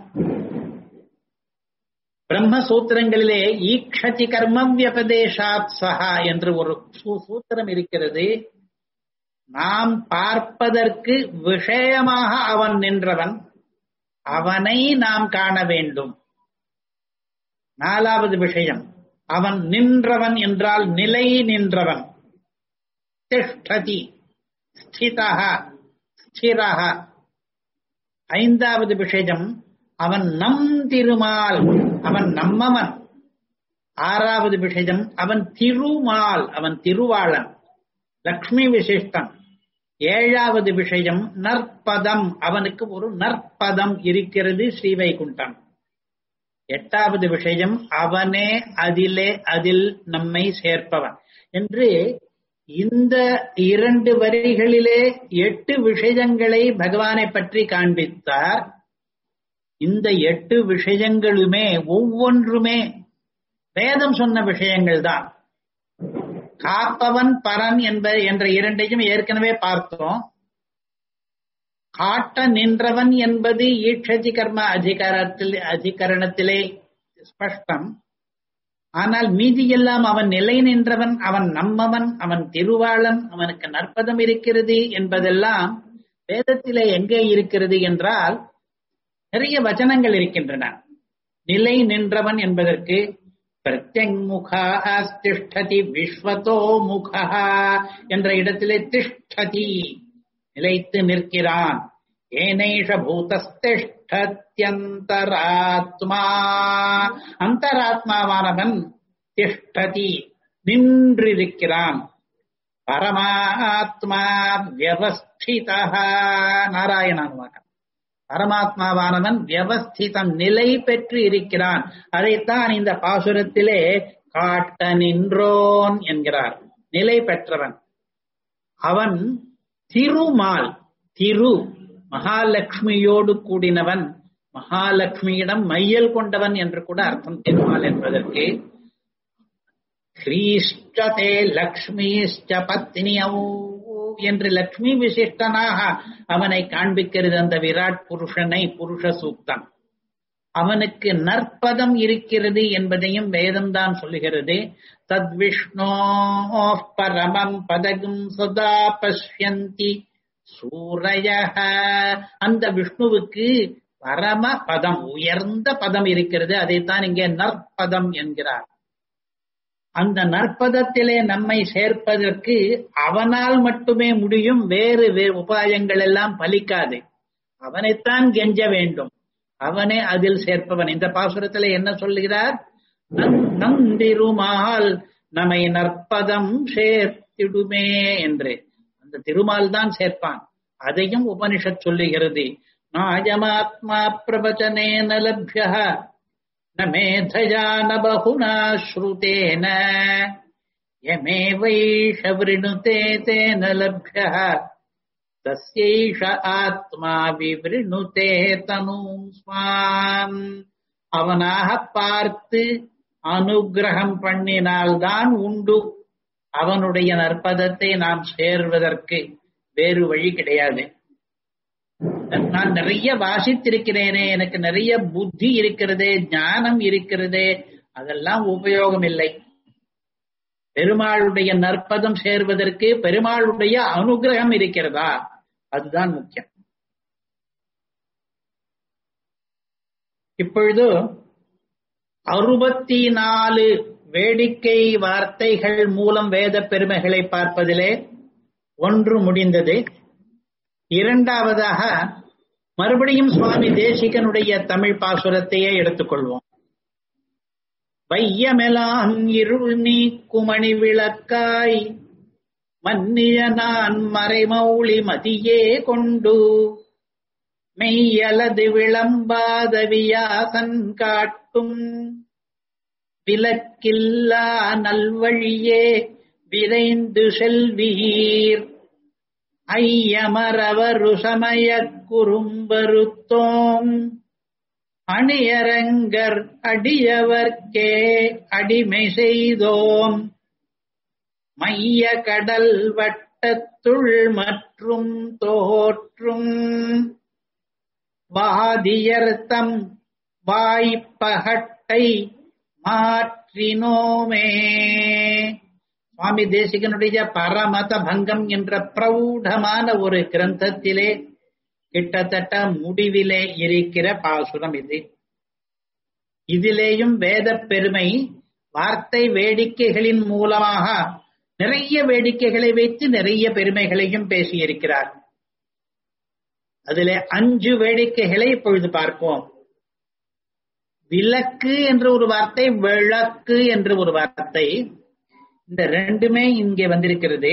பிரம்மசூத்திரங்களிலே ஈக்ஷதி கர்மம் வியபதேசாத் சஹா என்று ஒரு சூத்திரம் இருக்கிறது நாம் பார்ப்பதற்கு விஷயமாக அவன் நின்றவன் அவனை நாம் காண வேண்டும் நாலாவது விஷயம் அவன் நின்றவன் என்றால் நிலை நின்றவன் திஷ்டதி ஸ்திதா ஸ்திரஹ ஐந்தாவது விஷயம் அவன் நம் திருமால் அவன் நம்மவன் ஆறாவது விஷயம் அவன் திருமால் அவன் திருவாளன் லக்ஷ்மி விசிஷ்டம் ஏழாவது விஷயம் நற்பதம் அவனுக்கு ஒரு நற்பதம் இருக்கிறது ஸ்ரீவைகுண்டம் எட்டாவது விஷயம் அவனே அதிலே அதில் நம்மை சேர்ப்பவன் என்று இந்த இரண்டு வரிகளிலே எட்டு விஷயங்களை பகவானை பற்றி காண்பித்தார் இந்த எட்டு விஷயங்களுமே ஒவ்வொன்றுமே வேதம் சொன்ன விஷயங்கள் தான் காப்பவன் பரன் என்ப என்ற இரண்டையும் ஏற்கனவே பார்த்தோம் காட்ட நின்றவன் என்பது ஈட்சதி கர்ம அதிகாரத்தில் அதிகரணத்திலே ஸ்பஷ்டம் ஆனால் மீதியெல்லாம் அவன் நிலை நின்றவன் அவன் நம்மவன் அவன் திருவாளன் அவனுக்கு நற்பதம் இருக்கிறது என்பதெல்லாம் வேதத்திலே எங்கே இருக்கிறது என்றால் நிறைய வச்சனங்கள் இருக்கின்றன நிலை நின்றவன் என்பதற்கு பிரத்யங்முகா திஷ்டதி விஸ்வதோ முகா என்ற இடத்திலே திஷ்டதி நிலைத்து நிற்கிறான் ஏனைஷ பூதஸ்திஷ்டத்யந்தராத்மா அந்தராத்மாவானவன் திஷ்டதி நின்றிருக்கிறான் பரமாத்மா வியவஸ்திதா நாராயணானுவாகம் பரமாத்மாவானவன் வியவஸ்திதம் நிலை பெற்று இருக்கிறான் அதைத்தான் இந்த பாசுரத்திலே காட்ட நின்றோன் என்கிறார் நிலை பெற்றவன் அவன் திருமால் திரு மகாலட்சுமியோடு கூடினவன் மகாலட்சுமியிடம் மையல் கொண்டவன் என்று கூட அர்த்தம் திருமால் என்பதற்கு கிரீஷ்டதே லக்ஷ்மிஷ்ட பத்னியோ என்று லக்ஷ்மி விசிஷ்டனாக அவனை காண்பிக்கிறது அந்த விராட் புருஷனை புருஷ சூக்தம் அவனுக்கு நற்பதம் இருக்கிறது என்பதையும் வேதம் தான் சொல்லுகிறது தத் விஷ்ணோ பரமம் பதகும் சதா பஷ்யந்தி சூரைய அந்த விஷ்ணுவுக்கு பரம பதம் உயர்ந்த பதம் இருக்கிறது அதைத்தான் இங்கே நற்பதம் என்கிறார் அந்த நற்பதத்திலே நம்மை சேர்ப்பதற்கு அவனால் மட்டுமே முடியும் வேறு வேறு உபாயங்கள் எல்லாம் பலிக்காது அவனைத்தான் கெஞ்ச வேண்டும் அவனே அதில் சேர்ப்பவன் இந்த பாசுரத்துல என்ன சொல்லுகிறார் நந்திருமால் நம்மை நற்பதம் சேர்த்திடுமே என்று அந்த திருமால் தான் சேர்ப்பான் அதையும் உபனிஷத் சொல்லுகிறது நாயமாத்மா பிரவச்சனேன லப்ய न मेधया न बहुना श्रुतेन यमेवैष वृणुते तेन लभ्यः तस्यैष ஆத்மா விவृणुते தனும் ஸ்வாம் அவனாக பார்த்து அனுகிரகம் பண்ணினால்தான் உண்டு அவனுடைய நற்பதத்தை நாம் சேர்வதற்கு வேறு வழி கிடையாது நான் நிறைய வாசித்திருக்கிறேனே எனக்கு நிறைய புத்தி இருக்கிறதே ஞானம் இருக்கிறதே அதெல்லாம் உபயோகம் இல்லை பெருமாளுடைய நற்பதம் சேர்வதற்கு பெருமாளுடைய அனுகிரகம் இருக்கிறதா அதுதான் முக்கியம் இப்பொழுது அறுபத்தி நாலு வேடிக்கை வார்த்தைகள் மூலம் வேத பெருமைகளை பார்ப்பதிலே ஒன்று முடிந்தது இரண்டாவதாக மறுபடியும் சுவாமி தேசிகனுடைய தமிழ் பாசுரத்தையே எடுத்துக்கொள்வோம் வையமெலாம் இருள் நீக்குமணி விளக்காய் மன்னிய நான் மறைமௌளி மதியே கொண்டு மெய்யலது விளம்பாத வியாசன் காட்டும் விலக்கில்லா நல்வழியே விரைந்து செல்வீர் ஐயமரவரு சமய குறும்பருத்தோம் அணியரங்கர் அடியவர்க்கே அடிமை செய்தோம் மைய கடல் வட்டத்துள் மற்றும் தோற்றும் வாதியர்த்தம் வாய்ப்பகட்டை மாற்றினோமே சுவாமி தேசிகனுடைய பரமத பங்கம் என்ற பிரௌடமான ஒரு கிரந்தத்திலே கிட்டத்தட்ட முடிவிலே இருக்கிற பாசுரம் இது இதிலேயும் வேத பெருமை வார்த்தை வேடிக்கைகளின் மூலமாக நிறைய வேடிக்கைகளை வைத்து நிறைய பெருமைகளையும் பேசியிருக்கிறார் அதிலே அஞ்சு வேடிக்கைகளை இப்பொழுது பார்ப்போம் விளக்கு என்ற ஒரு வார்த்தை விளக்கு என்ற ஒரு வார்த்தை இந்த ரெண்டுமே இங்கே வந்திருக்கிறது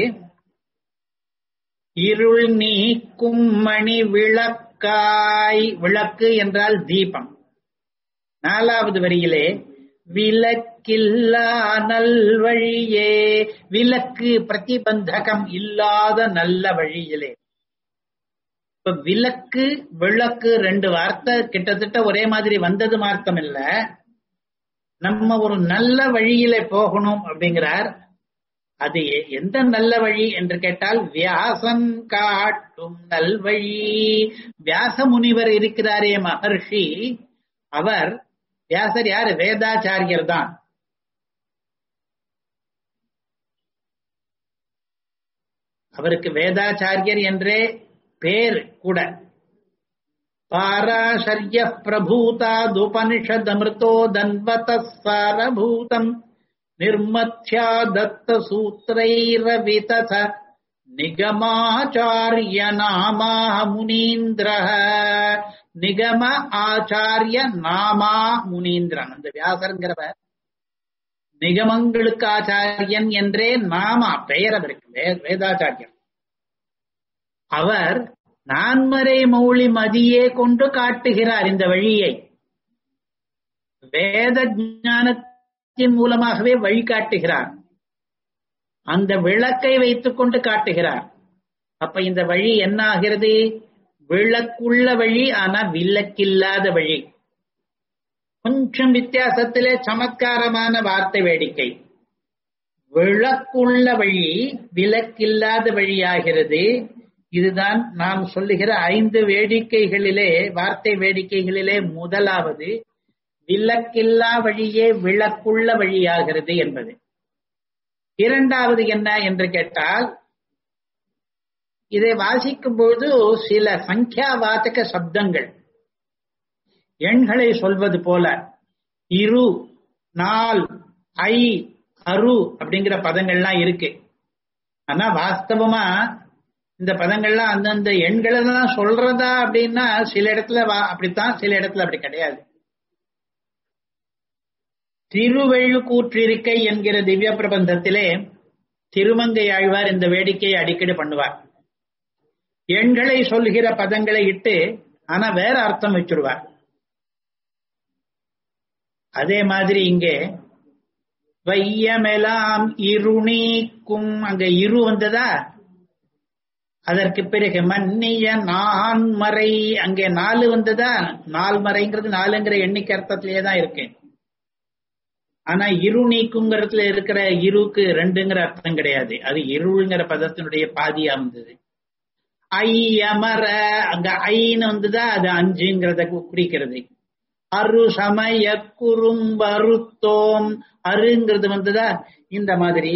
இருள் நீக்கும் மணி விளக்காய் விளக்கு என்றால் தீபம் நாலாவது வரியிலே விளக்கில்லா நல்வழியே விளக்கு பிரதிபந்தகம் இல்லாத நல்ல வழியிலே இப்ப விளக்கு விளக்கு ரெண்டு வார்த்தை கிட்டத்தட்ட ஒரே மாதிரி வந்தது மார்க்கம் இல்ல நம்ம ஒரு நல்ல வழியில போகணும் அப்படிங்கிறார் அது எந்த நல்ல வழி என்று கேட்டால் வியாசன் காட்டும் நல்வழி வியாச முனிவர் இருக்கிறாரே மகர்ஷி அவர் வியாசர் யாரு வேதாச்சாரியர் தான் அவருக்கு வேதாச்சாரியர் என்றே பேர் கூட பாராசர்ய பிரபூதாதுபனிஷதமிருதோ தன்வத சாரபூதம் நிர்மத்யா தத்த சூத்திரைரவிதத நிகமாச்சாரிய நாமா முனீந்திர நிகம ஆச்சாரிய நாமா முனீந்திரன் அந்த வியாசருங்கிறவர் நிகமங்களுக்கு ஆச்சாரியன் என்றே நாமா பெயர் அவருக்கு வேதாச்சாரியன் அவர் நான்மறை மௌழி மதியே கொண்டு காட்டுகிறார் இந்த வழியை வேத ஞானத்தின் மூலமாகவே வழிகாட்டுகிறார் அந்த விளக்கை வைத்துக் கொண்டு காட்டுகிறார் அப்ப இந்த வழி என்ன ஆகிறது விளக்குள்ள வழி ஆனா விளக்கில்லாத வழி கொஞ்சம் வித்தியாசத்திலே சமத்காரமான வார்த்தை வேடிக்கை விளக்குள்ள வழி விளக்கில்லாத வழியாகிறது இதுதான் நாம் சொல்லுகிற ஐந்து வேடிக்கைகளிலே வார்த்தை வேடிக்கைகளிலே முதலாவது விளக்கில்லா வழியே விளக்குள்ள வழியாகிறது என்பது இரண்டாவது என்ன என்று கேட்டால் இதை வாசிக்கும் பொழுது சில சங்கியா வாச்சக சப்தங்கள் எண்களை சொல்வது போல இரு நாள் ஐ அரு அப்படிங்கிற பதங்கள்லாம் இருக்கு ஆனா வாஸ்தவமா இந்த பதங்கள்லாம் அந்தந்த எண்களை தான் சொல்றதா அப்படின்னா சில இடத்துல அப்படித்தான் சில இடத்துல அப்படி கிடையாது திருவெழு கூற்றிருக்கை என்கிற திவ்ய பிரபந்தத்திலே திருமங்கை ஆழ்வார் இந்த வேடிக்கையை அடிக்கடி பண்ணுவார் எண்களை சொல்கிற பதங்களை இட்டு ஆனா வேற அர்த்தம் வச்சிருவார் அதே மாதிரி இங்கே வையமெலாம் இருணீக்கும் அங்க இரு வந்ததா அதற்கு பிறகு மன்னிய நான்மறை அங்கே நாலு வந்ததா நால்மறைங்கிறது நாலுங்கிற எண்ணிக்கை அர்த்தத்திலேயே தான் இருக்கு ஆனா இரு நீக்குங்கிறதுல இருக்கிற இருக்கு ரெண்டுங்கிற அர்த்தம் கிடையாது அது இருளுங்கிற பதத்தினுடைய பாதியா வந்தது ஐ அமர அங்க ஐன்னு வந்ததா அது அஞ்சுங்கிறத குறிக்கிறது அரு சமய குறும்பருத்தோம் அருங்கிறது வந்ததா இந்த மாதிரி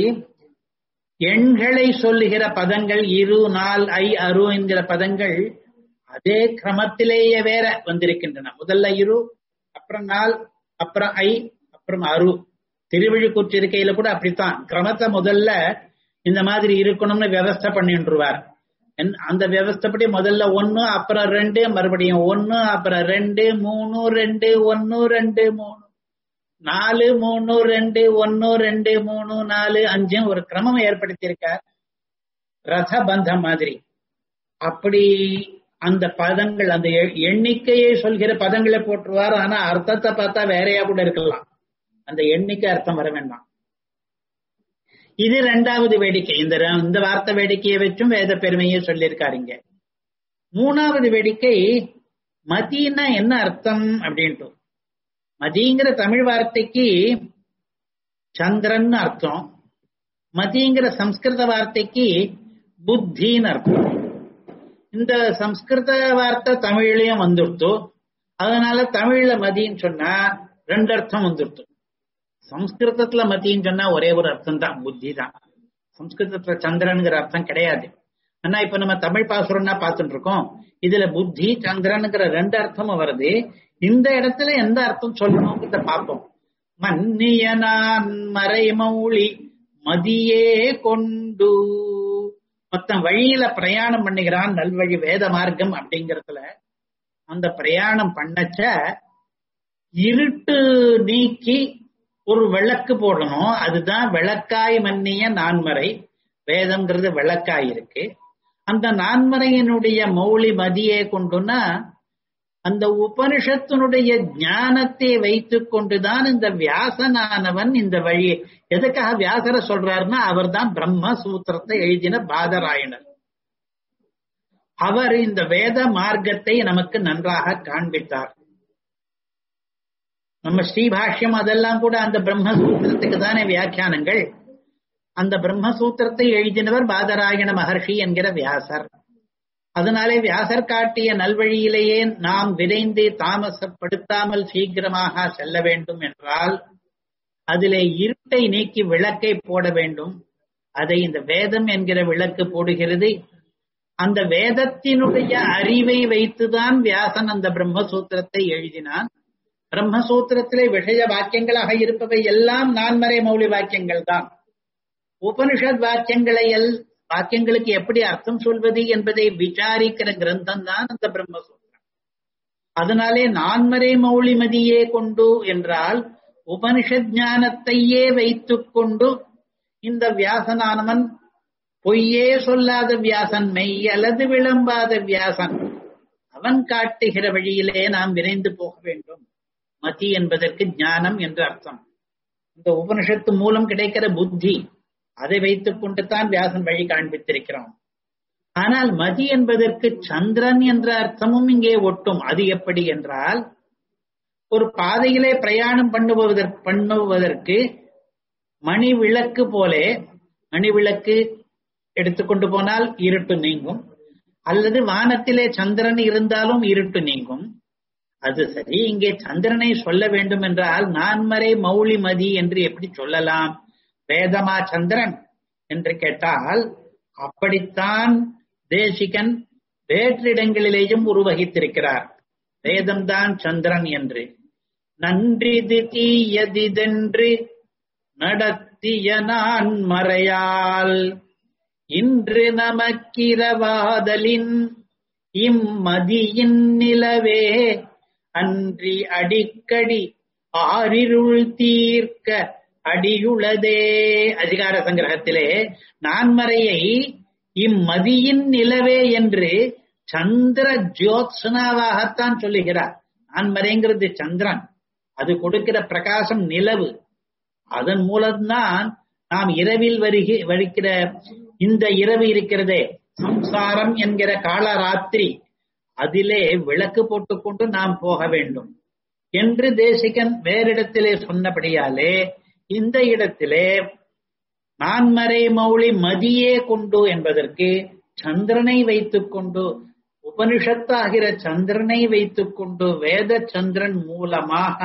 எண்களை சொல்லுகிற பதங்கள் இரு நாள் ஐ அரு என்கிற பதங்கள் அதே கிரமத்திலேயே வேற வந்திருக்கின்றன முதல்ல இரு அப்புறம் நாள் அப்புறம் ஐ அப்புறம் அரு திருவிழிக்கூற்றிருக்கையில கூட அப்படித்தான் கிரமத்தை முதல்ல இந்த மாதிரி இருக்கணும்னு விவஸ்தை பண்ணின்றுவார் அந்த விவஸ்தப்படி முதல்ல ஒன்னு அப்புறம் ரெண்டு மறுபடியும் ஒன்னு அப்புறம் ரெண்டு மூணு ரெண்டு ஒன்னு ரெண்டு மூணு நாலு மூணு ரெண்டு ஒன்னு ரெண்டு மூணு நாலு அஞ்சும் ஒரு கிரமம் ஏற்படுத்தியிருக்கார் ரத பந்தம் மாதிரி அப்படி அந்த பதங்கள் அந்த எண்ணிக்கையை சொல்கிற பதங்களை போட்டுருவார் ஆனா அர்த்தத்தை பார்த்தா வேறையா கூட இருக்கலாம் அந்த எண்ணிக்கை அர்த்தம் வர வேண்டாம் இது ரெண்டாவது வேடிக்கை இந்த இந்த வார்த்தை வேடிக்கையை வச்சும் வேத பெருமையை சொல்லியிருக்காருங்க மூணாவது வேடிக்கை மதினா என்ன அர்த்தம் அப்படின்ட்டு மதிங்கிற தமிழ் வார்த்தைக்கு சந்திரன் அர்த்தம் மதிங்கிற சம்ஸ்கிருத வார்த்தைக்கு புத்தின்னு அர்த்தம் இந்த சம்ஸ்கிருத வார்த்தை தமிழ்லயும் வந்துடுத்து அதனால தமிழ்ல மதின்னு சொன்னா ரெண்டு அர்த்தம் வந்துடுத்து சம்ஸ்கிருதத்துல மத்தின்னு சொன்னா ஒரே ஒரு அர்த்தம் தான் புத்தி தான் சம்ஸ்கிருதத்துல சந்திரனுங்கிற அர்த்தம் கிடையாது ஆனா இப்ப நம்ம தமிழ் பாசுரம்னா பார்த்துட்டு இருக்கோம் இதுல புத்தி சந்திரனுங்கிற ரெண்டு அர்த்தமும் வருது இந்த இடத்துல எந்த அர்த்தம் சொல்லணுங்கிறத பார்ப்போம் மன்னிய நான் மறைமௌழி மதியே கொண்டு மொத்தம் வழியில பிரயாணம் பண்ணுகிறான் நல்வழி வேத மார்க்கம் அப்படிங்கறதுல அந்த பிரயாணம் பண்ணச்ச இருட்டு நீக்கி ஒரு விளக்கு போடணும் அதுதான் விளக்காய் மன்னிய நான்மறை வேதம்ங்கிறது விளக்காய் இருக்கு அந்த நான்மறையினுடைய மௌலி மதியை கொண்டுனா அந்த உபனிஷத்தினுடைய ஞானத்தை வைத்துக் கொண்டுதான் இந்த வியாசனானவன் இந்த வழி எதுக்காக வியாசரை சொல்றாருன்னா அவர் தான் பிரம்ம சூத்திரத்தை எழுதின பாதராயணர் அவர் இந்த வேத மார்க்கத்தை நமக்கு நன்றாக காண்பித்தார் நம்ம ஸ்ரீபாஷ்யம் அதெல்லாம் கூட அந்த பிரம்மசூத்திரத்துக்கு தானே வியாக்கியானங்கள் அந்த பிரம்மசூத்திரத்தை எழுதினவர் பாதராயண மகர்ஷி என்கிற வியாசர் அதனாலே வியாசர் காட்டிய நல்வழியிலேயே நாம் விரைந்து தாமசப்படுத்தாமல் சீக்கிரமாக செல்ல வேண்டும் என்றால் அதிலே இருட்டை நீக்கி விளக்கை போட வேண்டும் அதை இந்த வேதம் என்கிற விளக்கு போடுகிறது அந்த வேதத்தினுடைய அறிவை வைத்துதான் வியாசன் அந்த பிரம்மசூத்திரத்தை எழுதினான் பிரம்மசூத்திரத்திலே விஷய வாக்கியங்களாக இருப்பவை எல்லாம் நான்மறை மௌலி வாக்கியங்கள் தான் உபனிஷத் வாக்கியங்களை எல் வாக்கியங்களுக்கு எப்படி அர்த்தம் சொல்வது என்பதை விசாரிக்கிற கிரந்தம் தான் அந்த பிரம்மசூத்திரம் அதனாலே நான்மறை மௌலிமதியே கொண்டு என்றால் உபனிஷத் ஞானத்தையே வைத்துக் கொண்டு இந்த வியாசனானவன் பொய்யே சொல்லாத வியாசன் மெய் அல்லது விளம்பாத வியாசன் அவன் காட்டுகிற வழியிலே நாம் விரைந்து போக வேண்டும் மதி என்பதற்கு ஞானம் என்று அர்த்தம் இந்த உபனிஷத்து மூலம் கிடைக்கிற புத்தி அதை வைத்துக் கொண்டு தான் வியாசன் வழி காண்பித்திருக்கிறான் ஆனால் மதி என்பதற்கு சந்திரன் என்ற அர்த்தமும் இங்கே ஒட்டும் அது எப்படி என்றால் ஒரு பாதையிலே பிரயாணம் பண்ணுவதற்கு பண்ணுவதற்கு மணி விளக்கு போலே மணி விளக்கு எடுத்துக்கொண்டு போனால் இருட்டு நீங்கும் அல்லது வானத்திலே சந்திரன் இருந்தாலும் இருட்டு நீங்கும் அது சரி இங்கே சந்திரனை சொல்ல வேண்டும் என்றால் நான்மறை மௌலி மதி என்று எப்படி சொல்லலாம் வேதமா சந்திரன் என்று கேட்டால் அப்படித்தான் தேசிகன் வேற்றிடங்களிலேயும் உருவகித்திருக்கிறார் வேதம்தான் சந்திரன் என்று நன்றிது தீயதிதென்று நடத்திய நான் மறையால் இன்று நமக்கிரவாதலின் இம்மதியின் நிலவே அன்றி அடிக்கடி ஆறிருள் தீர்க்க அடியுளதே அதிகார சங்கிரகத்திலே நான்மறையை இம்மதியின் நிலவே என்று சந்திர ஜோத்ஸ்னாவாகத்தான் சொல்லுகிறார் நான்மறைங்கிறது சந்திரன் அது கொடுக்கிற பிரகாசம் நிலவு அதன் மூலம்தான் நாம் இரவில் வருகி வருகிற இந்த இரவு இருக்கிறதே சம்சாரம் என்கிற காலராத்திரி அதிலே விளக்கு போட்டுக்கொண்டு நாம் போக வேண்டும் என்று தேசிகன் வேறிடத்திலே சொன்னபடியாலே இந்த இடத்திலே நான்மறை மௌளி மதியே கொண்டு என்பதற்கு சந்திரனை வைத்துக் கொண்டு உபனிஷத்தாகிற சந்திரனை வைத்துக் கொண்டு வேத சந்திரன் மூலமாக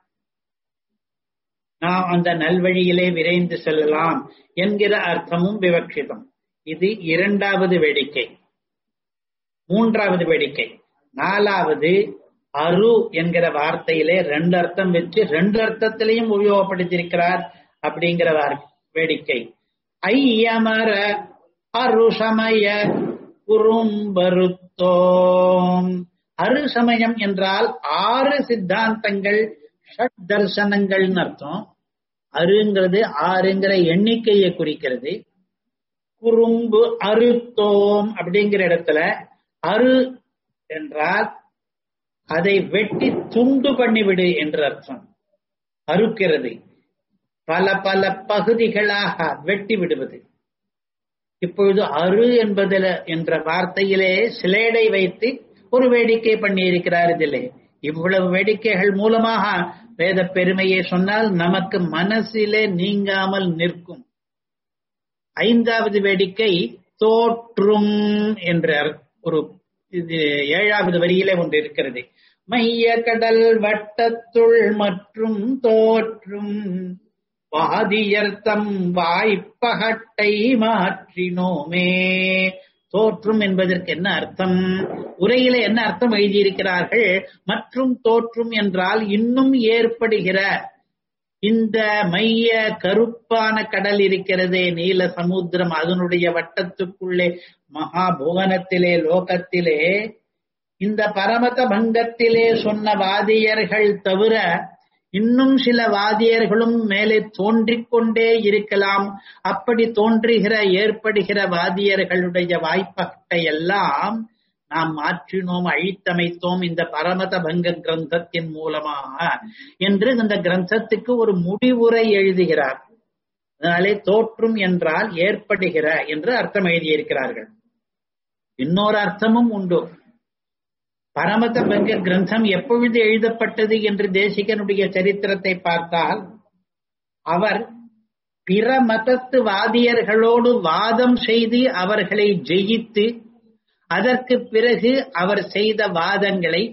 நாம் அந்த நல்வழியிலே விரைந்து செல்லலாம் என்கிற அர்த்தமும் விவக்ஷிதம் இது இரண்டாவது வேடிக்கை மூன்றாவது வேடிக்கை நாலாவது அரு என்கிற வார்த்தையிலே ரெண்டு அர்த்தம் வச்சு ரெண்டு அர்த்தத்திலையும் உபயோகப்படுத்தியிருக்கிறார் அப்படிங்கிற வேடிக்கை ஐயமர அருசமய குறும்பருத்தோம் அருசமயம் என்றால் ஆறு சித்தாந்தங்கள் ஷட் தர்சனங்கள்னு அர்த்தம் அருங்கிறது ஆறுங்கிற எண்ணிக்கையை குறிக்கிறது குறும்பு அறுத்தோம் அப்படிங்கிற இடத்துல அரு என்றால் அதை வெட்டி துண்டு பண்ணிவிடு என்று அர்த்தம் அறுக்கிறது பல பல பகுதிகளாக வெட்டி விடுவது இப்பொழுது அரு என்பதில் என்ற வார்த்தையிலே சிலேடை வைத்து ஒரு வேடிக்கை பண்ணி இருக்கிறார் இதிலே இவ்வளவு வேடிக்கைகள் மூலமாக வேத பெருமையை சொன்னால் நமக்கு மனசிலே நீங்காமல் நிற்கும் ஐந்தாவது வேடிக்கை தோற்றும் என்ற ஒரு இது ஏழாவது வரியிலே ஒன்று இருக்கிறது மைய கடல் வட்டத்துள் மற்றும் தோற்றும் வாதியர்த்தம் வாய்ப்பகட்டை மாற்றினோமே தோற்றும் என்பதற்கு என்ன அர்த்தம் உரையில என்ன அர்த்தம் எழுதியிருக்கிறார்கள் மற்றும் தோற்றும் என்றால் இன்னும் ஏற்படுகிற இந்த மைய கருப்பான கடல் இருக்கிறதே நீல சமுத்திரம் அதனுடைய வட்டத்துக்குள்ளே மகாபுவனத்திலே லோகத்திலே இந்த பரமத பங்கத்திலே சொன்ன வாதியர்கள் தவிர இன்னும் சில வாதியர்களும் மேலே தோன்றிக் கொண்டே இருக்கலாம் அப்படி தோன்றுகிற ஏற்படுகிற வாதியர்களுடைய வாய்ப்பகத்தை எல்லாம் நாம் மாற்றினோம் அழித்தமைத்தோம் இந்த பரமத பங்க கிரந்தத்தின் மூலமாக என்று இந்த கிரந்தத்துக்கு ஒரு முடிவுரை எழுதுகிறார் அதனாலே தோற்றும் என்றால் ஏற்படுகிற என்று அர்த்தம் எழுதியிருக்கிறார்கள் இன்னொரு அர்த்தமும் உண்டு பரமத பங்க கிரந்தம் எப்பொழுது எழுதப்பட்டது என்று தேசிகனுடைய சரித்திரத்தை பார்த்தால் அவர் பிற மதத்து வாதியர்களோடு வாதம் செய்து அவர்களை ஜெயித்து அதற்கு பிறகு அவர் செய்த வாதங்களை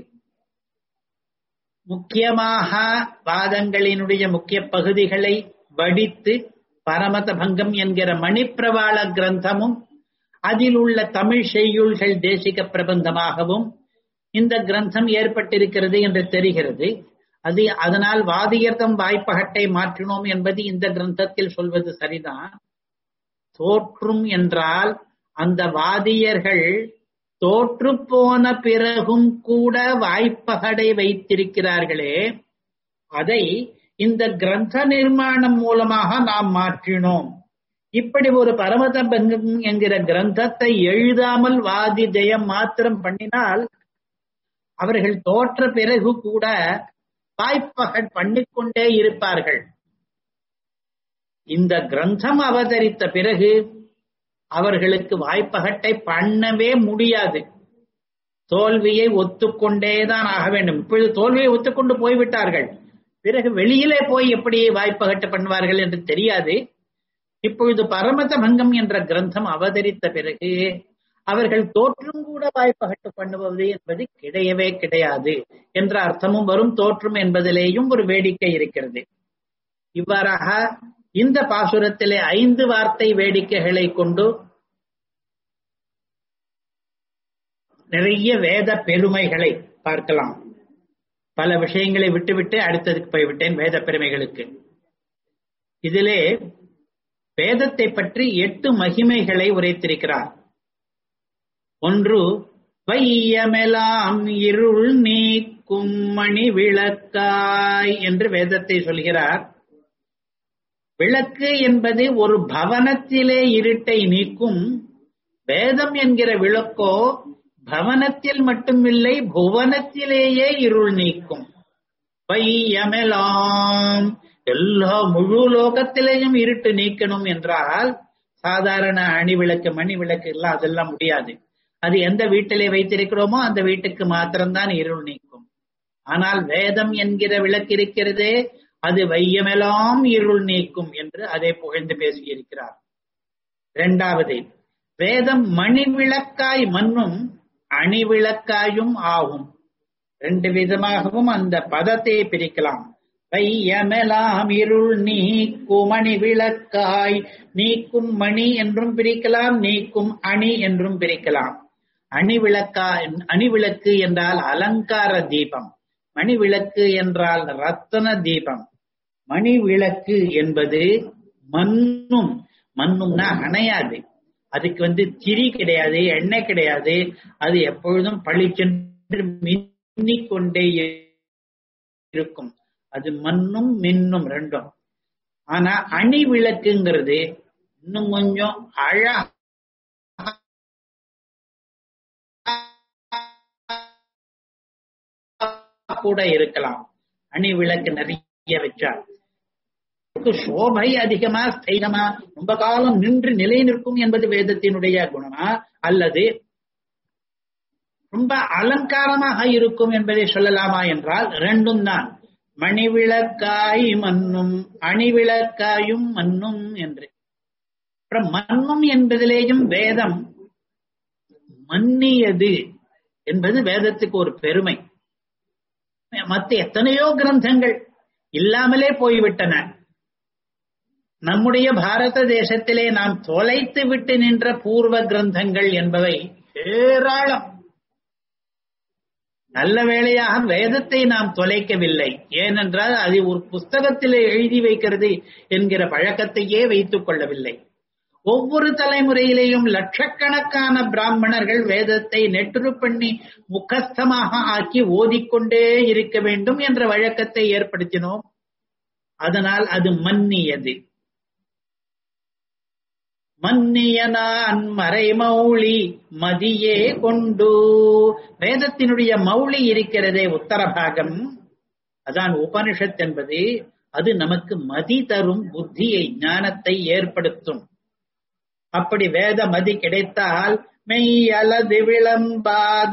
முக்கியமாக வாதங்களினுடைய முக்கிய பகுதிகளை வடித்து பரமத பங்கம் என்கிற மணிப்பிரவாள கிரந்தமும் அதில் உள்ள தமிழ் செய்யுள்கள் தேசிக பிரபந்தமாகவும் இந்த கிரந்தம் ஏற்பட்டிருக்கிறது என்று தெரிகிறது அது அதனால் வாதியர்த்தம் வாய்ப்பகட்டை மாற்றினோம் என்பது இந்த கிரந்தத்தில் சொல்வது சரிதான் தோற்றும் என்றால் அந்த வாதியர்கள் தோற்று போன பிறகும் கூட வாய்ப்பகடை வைத்திருக்கிறார்களே அதை இந்த கிரந்த நிர்மாணம் மூலமாக நாம் மாற்றினோம் இப்படி ஒரு பரமத பங்கம் என்கிற கிரந்தத்தை எழுதாமல் வாதி ஜெயம் மாத்திரம் பண்ணினால் அவர்கள் தோற்ற பிறகு கூட வாய்ப்பகட் பண்ணிக்கொண்டே இருப்பார்கள் இந்த கிரந்தம் அவதரித்த பிறகு அவர்களுக்கு வாய்ப்பகட்டை பண்ணவே முடியாது தோல்வியை ஒத்துக்கொண்டேதான் ஆக வேண்டும் இப்பொழுது தோல்வியை ஒத்துக்கொண்டு போய்விட்டார்கள் பிறகு வெளியிலே போய் எப்படி வாய்ப்பகட்டு பண்ணுவார்கள் என்று தெரியாது இப்பொழுது பரமத பங்கம் என்ற கிரந்தம் அவதரித்த பிறகு அவர்கள் தோற்றும் கூட வாய்ப்பகட்டு பண்ணுவது என்பது கிடையவே கிடையாது என்ற அர்த்தமும் வரும் தோற்றும் என்பதிலேயும் ஒரு வேடிக்கை இருக்கிறது இவ்வாறாக இந்த பாசுரத்திலே ஐந்து வார்த்தை வேடிக்கைகளை கொண்டு நிறைய வேத பெருமைகளை பார்க்கலாம் பல விஷயங்களை விட்டுவிட்டு அடுத்ததுக்கு போய்விட்டேன் வேத பெருமைகளுக்கு இதிலே வேதத்தை பற்றி எட்டு மகிமைகளை உரைத்திருக்கிறார் ஒன்று வையமெலாம் இருள் நீக்கும் மணி விளக்காய் என்று வேதத்தை சொல்கிறார் விளக்கு என்பது ஒரு பவனத்திலே இருட்டை நீக்கும் வேதம் என்கிற விளக்கோ பவனத்தில் மட்டுமில்லை புவனத்திலேயே இருள் நீக்கும் வையமெலாம் எல்லா முழு லோகத்திலேயும் இருட்டு நீக்கணும் என்றால் சாதாரண அணி விளக்கு மணி விளக்கு எல்லாம் அதெல்லாம் முடியாது அது எந்த வீட்டிலே வைத்திருக்கிறோமோ அந்த வீட்டுக்கு மாத்திரம்தான் இருள் நீக்கும் ஆனால் வேதம் என்கிற விளக்கு இருக்கிறதே அது வையமெல்லாம் இருள் நீக்கும் என்று அதை புகழ்ந்து பேசியிருக்கிறார் இரண்டாவது வேதம் மணி விளக்காய் மண்ணும் அணி விளக்காயும் ஆகும் ரெண்டு விதமாகவும் அந்த பதத்தை பிரிக்கலாம் வையமெலாம் இருள் நீக்கும் மணி விளக்காய் நீக்கும் மணி என்றும் பிரிக்கலாம் நீக்கும் அணி என்றும் பிரிக்கலாம் அணி விளக்கா அணி விளக்கு என்றால் அலங்கார தீபம் மணி விளக்கு என்றால் ரத்தன தீபம் மணி விளக்கு என்பது மண்ணும் மண்ணும்னா அணையாது அதுக்கு வந்து திரி கிடையாது எண்ணெய் கிடையாது அது எப்பொழுதும் பளிச்சென்று மின்னிக்கொண்டே இருக்கும் அது மண்ணும் மின்னும் ரெண்டும் ஆனா அணி விளக்குங்கிறது இன்னும் கொஞ்சம் அழகா கூட இருக்கலாம் அணி விளக்கு நிறைய வச்சா சோபை அதிகமா ஸ்தைரமா ரொம்ப காலம் நின்று நிலை நிற்கும் என்பது வேதத்தினுடைய குணமா அல்லது ரொம்ப அலங்காரமாக இருக்கும் என்பதை சொல்லலாமா என்றால் ரெண்டும் தான் மணிவிளக்காய் மண்ணும் அணிவிளக்காயும் மண்ணும் என்று அப்புறம் மண்ணும் என்பதிலேயும் வேதம் மன்னியது என்பது வேதத்துக்கு ஒரு பெருமை மத்த எத்தனையோ கிரந்தங்கள் இல்லாமலே போய்விட்டன நம்முடைய பாரத தேசத்திலே நாம் தொலைத்து விட்டு நின்ற பூர்வ கிரந்தங்கள் என்பவை ஏராளம் நல்ல வேளையாக வேதத்தை நாம் தொலைக்கவில்லை ஏனென்றால் அது ஒரு புஸ்தகத்திலே எழுதி வைக்கிறது என்கிற பழக்கத்தையே வைத்துக் கொள்ளவில்லை ஒவ்வொரு தலைமுறையிலேயும் லட்சக்கணக்கான பிராமணர்கள் வேதத்தை நெற்று பண்ணி முகஸ்தமாக ஆக்கி ஓதிக்கொண்டே இருக்க வேண்டும் என்ற வழக்கத்தை ஏற்படுத்தினோம் அதனால் அது மன்னியது மன்னியனான் மறைமௌளி மதியே கொண்டு வேதத்தினுடைய மௌளி இருக்கிறதே உத்தரபாகம் அதான் உபனிஷத் என்பது அது நமக்கு மதி தரும் புத்தியை ஞானத்தை ஏற்படுத்தும் அப்படி வேத மதி கிடைத்தால் மெய் அல்லது விளம்பாத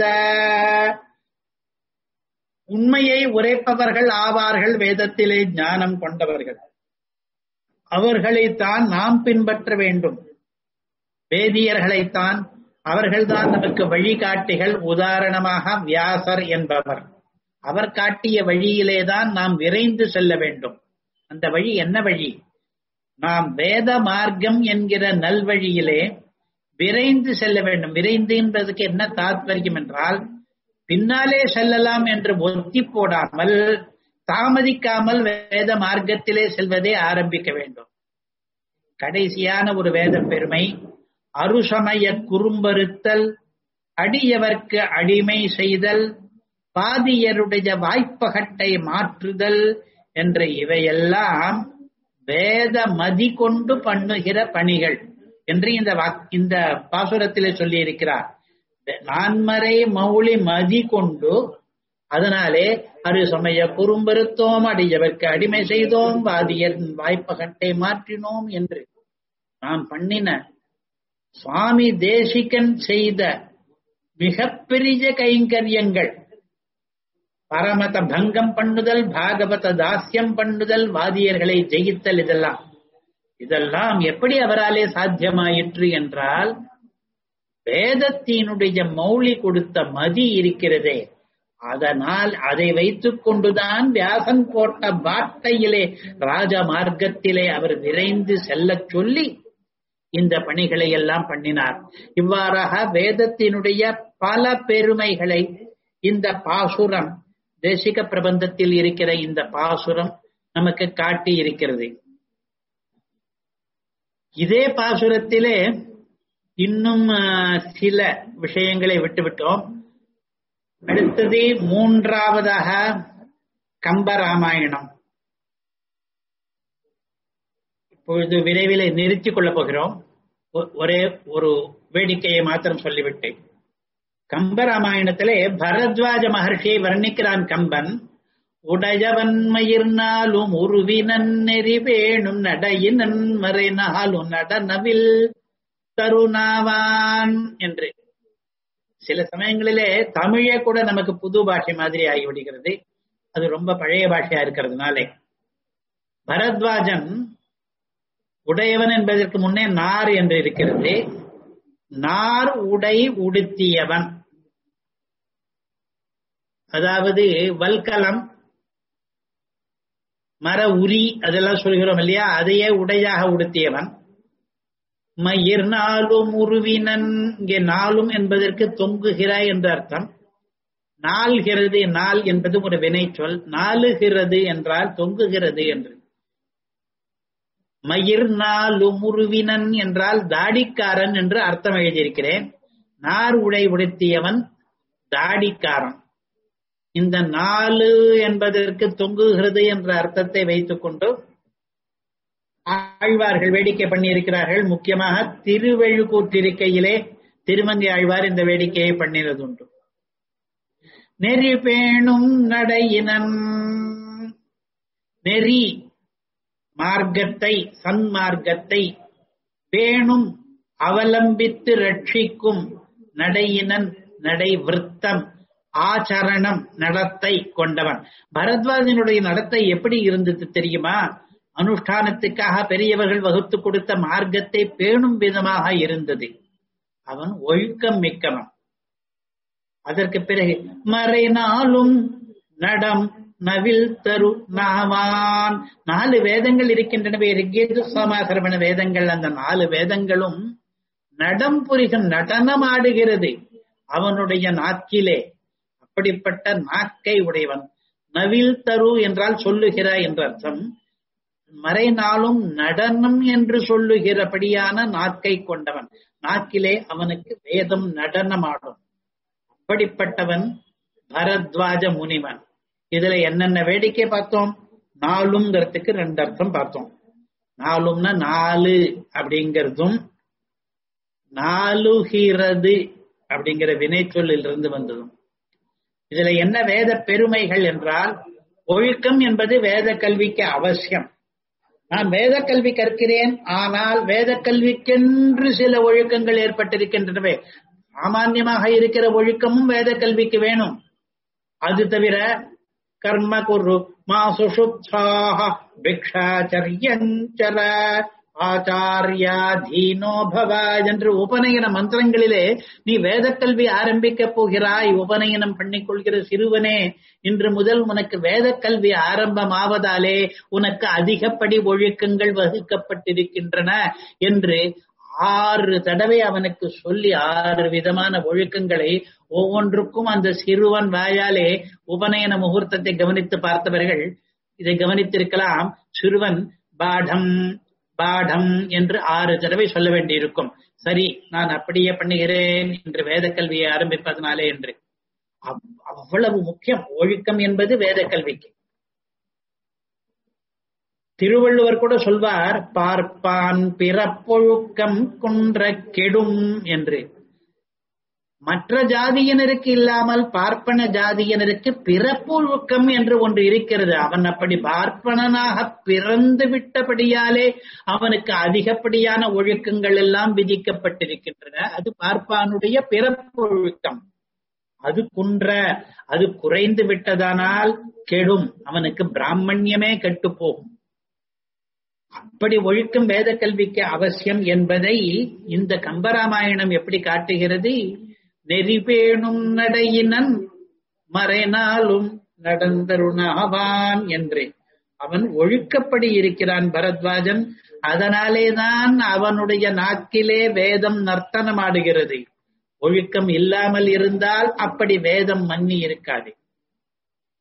உண்மையை உரைப்பவர்கள் ஆவார்கள் வேதத்திலே ஞானம் கொண்டவர்கள் அவர்களைத்தான் நாம் பின்பற்ற வேண்டும் வேதியர்களைத்தான் அவர்கள்தான் நமக்கு வழிகாட்டிகள் உதாரணமாக வியாசர் என்பவர் அவர் காட்டிய வழியிலேதான் நாம் விரைந்து செல்ல வேண்டும் அந்த வழி என்ன வழி நாம் வேத மார்க்கம் என்கிற நல்வழியிலே விரைந்து செல்ல வேண்டும் விரைந்து என்பதற்கு என்ன தாத்பரியம் என்றால் பின்னாலே செல்லலாம் என்று ஒத்தி போடாமல் தாமதிக்காமல் வேத மார்க்கத்திலே செல்வதை ஆரம்பிக்க வேண்டும் கடைசியான ஒரு வேத பெருமை அருசமய குறும்பறுத்தல் அடியவர்க்கு அடிமை செய்தல் பாதியருடைய வாய்ப்பகட்டை மாற்றுதல் என்ற இவையெல்லாம் வேத மதி கொண்டு பண்ணுகிற பணிகள் என்று இந்த இந்த பாசுரத்திலே சொல்லி இருக்கிறார் நான்மறை மௌளி மதி கொண்டு அதனாலே அரு சமய குறும்பருத்தோம் அடியவர்க்கு அடிமை செய்தோம் வாதியர் வாய்ப்பகட்டை மாற்றினோம் என்று நாம் பண்ணின சுவாமி தேசிகன் செய்த மிகப்பெரிய கைங்கரியங்கள் பரமத பங்கம் பண்ணுதல் பாகவத தாஸ்யம் பண்ணுதல் வாதியர்களை ஜெயித்தல் இதெல்லாம் இதெல்லாம் எப்படி அவராலே சாத்தியமாயிற்று என்றால் வேதத்தினுடைய மௌலி கொடுத்த மதி இருக்கிறதே அதனால் அதை வைத்துக் கொண்டுதான் வியாசன் போட்ட வார்த்தையிலே ராஜ மார்க்கத்திலே அவர் விரைந்து செல்லச் சொல்லி இந்த பணிகளை எல்லாம் பண்ணினார் இவ்வாறாக வேதத்தினுடைய பல பெருமைகளை இந்த பாசுரம் தேசிக பிரபந்தத்தில் இருக்கிற இந்த பாசுரம் நமக்கு காட்டி இருக்கிறது இதே பாசுரத்திலே இன்னும் சில விஷயங்களை விட்டுவிட்டோம் அடுத்தது மூன்றாவதாக கம்பராமாயணம் இப்பொழுது விரைவில் நிறுத்திக் கொள்ளப் போகிறோம் ஒரே ஒரு வேடிக்கையை மாத்திரம் சொல்லிவிட்டு கம்பராமாயணத்திலே பரத்வாஜ மகர்ஷியை வர்ணிக்கிறான் கம்பன் உடையவன்மயிர்னாலும் உருவினன் நெறி வேணும் நடையினன் மறைனாலும் நடனவில் தருணாவான் என்று சில சமயங்களிலே தமிழே கூட நமக்கு புது பாஷை மாதிரி ஆகிவிடுகிறது அது ரொம்ப பழைய பாஷையா இருக்கிறதுனாலே பரத்வாஜன் உடையவன் என்பதற்கு முன்னே நார் என்று இருக்கிறது நார் உடை உடுத்தியவன் அதாவது வல்கலம் மர உரி அதெல்லாம் சொல்கிறோம் இல்லையா அதையே உடையாக உடுத்தியவன் மயிர் நாளும் உருவினன் இங்கே நாளும் என்பதற்கு தொங்குகிறாய் என்று அர்த்தம் நாள்கிறது நாள் என்பது ஒரு வினைச்சொல் நாளுகிறது என்றால் தொங்குகிறது என்று மயிர் நாளும் உருவினன் என்றால் தாடிக்காரன் என்று அர்த்தம் எழுதியிருக்கிறேன் நார் உடை உடுத்தியவன் தாடிக்காரன் இந்த நாலு என்பதற்கு தொங்குகிறது என்ற அர்த்தத்தை வைத்துக் கொண்டு ஆழ்வார்கள் வேடிக்கை பண்ணி இருக்கிறார்கள் முக்கியமாக திருவெழுக்கூற்றிருக்கையிலே திருமங்கை ஆழ்வார் இந்த வேடிக்கையை பண்ணினது உண்டு நெறி பேணும் நடையினன் நெறி மார்க்கத்தை சன்மார்க்கத்தை பேணும் அவலம்பித்து ரட்சிக்கும் நடையினன் நடை விருத்தம் ஆச்சரணம் நடத்தை கொண்டவன் பரத்வாஜனுடைய நடத்தை எப்படி இருந்தது தெரியுமா அனுஷ்டானத்துக்காக பெரியவர்கள் வகுத்து கொடுத்த மார்க்கத்தை பேணும் விதமாக இருந்தது அவன் ஒழுக்கம் மிக்கவன் அதற்கு பிறகு மறைநாளும் நடம் நவில் தரு நாவான் நாலு வேதங்கள் இருக்கின்றனவே ரிகேது சமாசரமண வேதங்கள் அந்த நாலு வேதங்களும் நடம் புரிகம் நடனம் ஆடுகிறது அவனுடைய நாக்கிலே அப்படிப்பட்ட நாக்கை உடையவன் நவில் தரு என்றால் சொல்லுகிறாய் என்ற அர்த்தம் மறைநாளும் நடனம் என்று சொல்லுகிறபடியான நாக்கை கொண்டவன் நாக்கிலே அவனுக்கு வேதம் நடனமாடும் அப்படிப்பட்டவன் பரத்வாஜ முனிவன் இதுல என்னென்ன வேடிக்கை பார்த்தோம் நாலுங்கிறதுக்கு ரெண்டு அர்த்தம் பார்த்தோம் நாலும்னா நாலு அப்படிங்கிறதும் நாலுகிறது அப்படிங்கிற வினைச்சொல்லில் இருந்து வந்ததும் இதுல என்ன வேத பெருமைகள் என்றால் ஒழுக்கம் என்பது வேத கல்விக்கு அவசியம் நான் வேத கல்வி கற்கிறேன் ஆனால் வேத கல்விக்கென்று சில ஒழுக்கங்கள் ஏற்பட்டிருக்கின்றனவே சாமான்யமாக இருக்கிற ஒழுக்கமும் வேத கல்விக்கு வேணும் அது தவிர கர்ம குரு மாசுஷுப்தாக பிக்ஷாச்சரியஞ்சர ஆச்சாரியா தீனோ பவ என்று உபநயன மந்திரங்களிலே நீ வேத கல்வி ஆரம்பிக்க போகிறாய் உபநயனம் பண்ணிக்கொள்கிற சிறுவனே இன்று முதல் உனக்கு வேத கல்வி ஆரம்பமாவதாலே உனக்கு அதிகப்படி ஒழுக்கங்கள் வகுக்கப்பட்டிருக்கின்றன என்று ஆறு தடவை அவனுக்கு சொல்லி ஆறு விதமான ஒழுக்கங்களை ஒவ்வொன்றுக்கும் அந்த சிறுவன் வாயாலே உபநயன முகூர்த்தத்தை கவனித்து பார்த்தவர்கள் இதை கவனித்திருக்கலாம் சிறுவன் பாடம் பாடம் என்று ஆறு தடவை சொல்ல வேண்டியிருக்கும் சரி நான் அப்படியே பண்ணுகிறேன் என்று வேத கல்வியை ஆரம்பிப்பதனாலே என்று அவ்வளவு முக்கியம் ஒழுக்கம் என்பது வேத கல்விக்கு திருவள்ளுவர் கூட சொல்வார் பார்ப்பான் பிறப்பொழுக்கம் குன்ற கெடும் என்று மற்ற ஜாதியினருக்கு இல்லாமல் பார்ப்பன ஜாதியினருக்கு பிறப்பொழுக்கம் என்று ஒன்று இருக்கிறது அவன் அப்படி பார்ப்பனனாக பிறந்து விட்டபடியாலே அவனுக்கு அதிகப்படியான ஒழுக்கங்கள் எல்லாம் விதிக்கப்பட்டிருக்கின்றன அது பார்ப்பானுடைய பிறப்பொழுக்கம் அது குன்ற அது குறைந்து விட்டதானால் கெடும் அவனுக்கு பிராமணியமே கெட்டு போகும் அப்படி ஒழுக்கம் வேத கல்விக்கு அவசியம் என்பதை இந்த கம்பராமாயணம் எப்படி காட்டுகிறது நெறிபேணும் நடையினன் மறைநாளும் நடந்தருணாவான் என்று அவன் ஒழுக்கப்படி இருக்கிறான் பரத்வாஜன் அதனாலேதான் அவனுடைய நாக்கிலே வேதம் நர்த்தனமாடுகிறது ஒழுக்கம் இல்லாமல் இருந்தால் அப்படி வேதம் மன்னி இருக்காது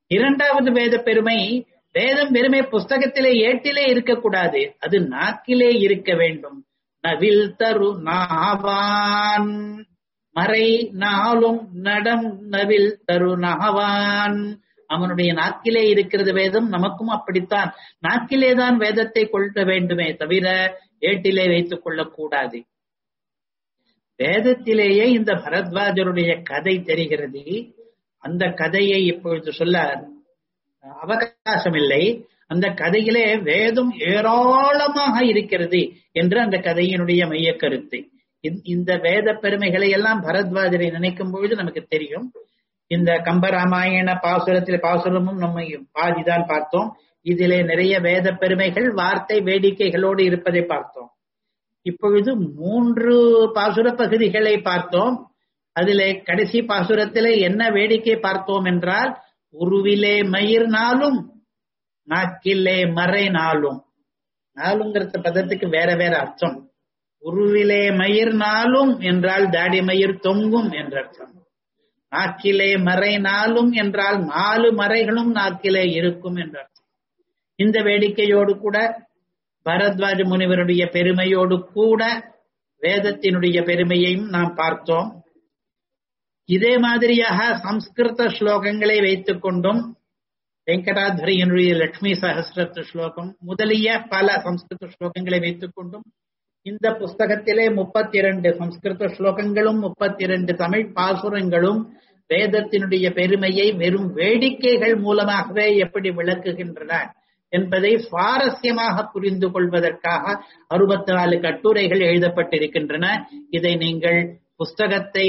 இரண்டாவது வேத பெருமை வேதம் பெருமை புஸ்தகத்திலே ஏட்டிலே இருக்கக்கூடாது அது நாக்கிலே இருக்க வேண்டும் நவில் தரு நாவான் மறை நாளும் நடம் நவில் தரு நாவான் அவனுடைய நாக்கிலே இருக்கிறது வேதம் நமக்கும் அப்படித்தான் நாக்கிலே தான் வேதத்தை கொள்ள வேண்டுமே தவிர ஏட்டிலே வைத்துக் கொள்ளக்கூடாது வேதத்திலேயே இந்த பரத்வாஜருடைய கதை தெரிகிறது அந்த கதையை இப்பொழுது சொல்ல அவகாசம் இல்லை அந்த கதையிலே வேதம் ஏராளமாக இருக்கிறது என்று அந்த கதையினுடைய மைய கருத்து இந்த வேத பெருமைகளை எல்லாம் பரத்வாஜரை நினைக்கும் பொழுது நமக்கு தெரியும் இந்த கம்பராமாயண பாசுரத்தில் பாசுரமும் நம்ம பாதிதான் பார்த்தோம் இதிலே நிறைய வேத பெருமைகள் வார்த்தை வேடிக்கைகளோடு இருப்பதை பார்த்தோம் இப்பொழுது மூன்று பாசுர பகுதிகளை பார்த்தோம் அதிலே கடைசி பாசுரத்திலே என்ன வேடிக்கை பார்த்தோம் என்றால் உருவிலே மயிர் நாளும் நாக்கிலே மறை நாளும் நாளுங்கிற பதத்துக்கு வேற வேற அர்த்தம் உருவிலே மயிர் நாளும் என்றால் தாடி மயிர் தொங்கும் என்ற அர்த்தம் நாக்கிலே மறை நாளும் என்றால் நாலு மறைகளும் நாக்கிலே இருக்கும் என்ற அர்த்தம் இந்த வேடிக்கையோடு கூட பரத்வாஜ முனிவருடைய பெருமையோடு கூட வேதத்தினுடைய பெருமையையும் நாம் பார்த்தோம் இதே மாதிரியாக சம்ஸ்கிருத ஸ்லோகங்களை வைத்துக் கொண்டும் வெங்கடாத்வரியனுடைய லட்சுமி சகசிரத்து ஸ்லோகம் முதலிய பல சம்ஸ்கிருத ஸ்லோகங்களை வைத்துக் கொண்டும் இந்த புஸ்தகத்திலே முப்பத்தி இரண்டு சம்ஸ்கிருத ஸ்லோகங்களும் முப்பத்தி இரண்டு தமிழ் பாசுரங்களும் வேதத்தினுடைய பெருமையை வெறும் வேடிக்கைகள் மூலமாகவே எப்படி விளக்குகின்றன என்பதை சுவாரஸ்யமாக புரிந்து கொள்வதற்காக அறுபத்தி நாலு கட்டுரைகள் எழுதப்பட்டிருக்கின்றன இதை நீங்கள் புஸ்தகத்தை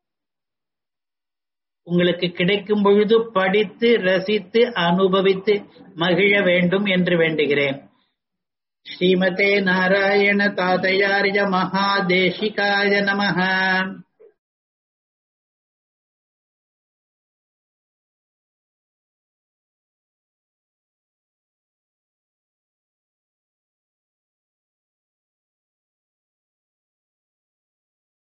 உங்களுக்கு கிடைக்கும் பொழுது படித்து ரசித்து அனுபவித்து மகிழ வேண்டும் என்று வேண்டுகிறேன் ஸ்ரீமதே நாராயண தாதையாரிய மகாதேசிகாய நமக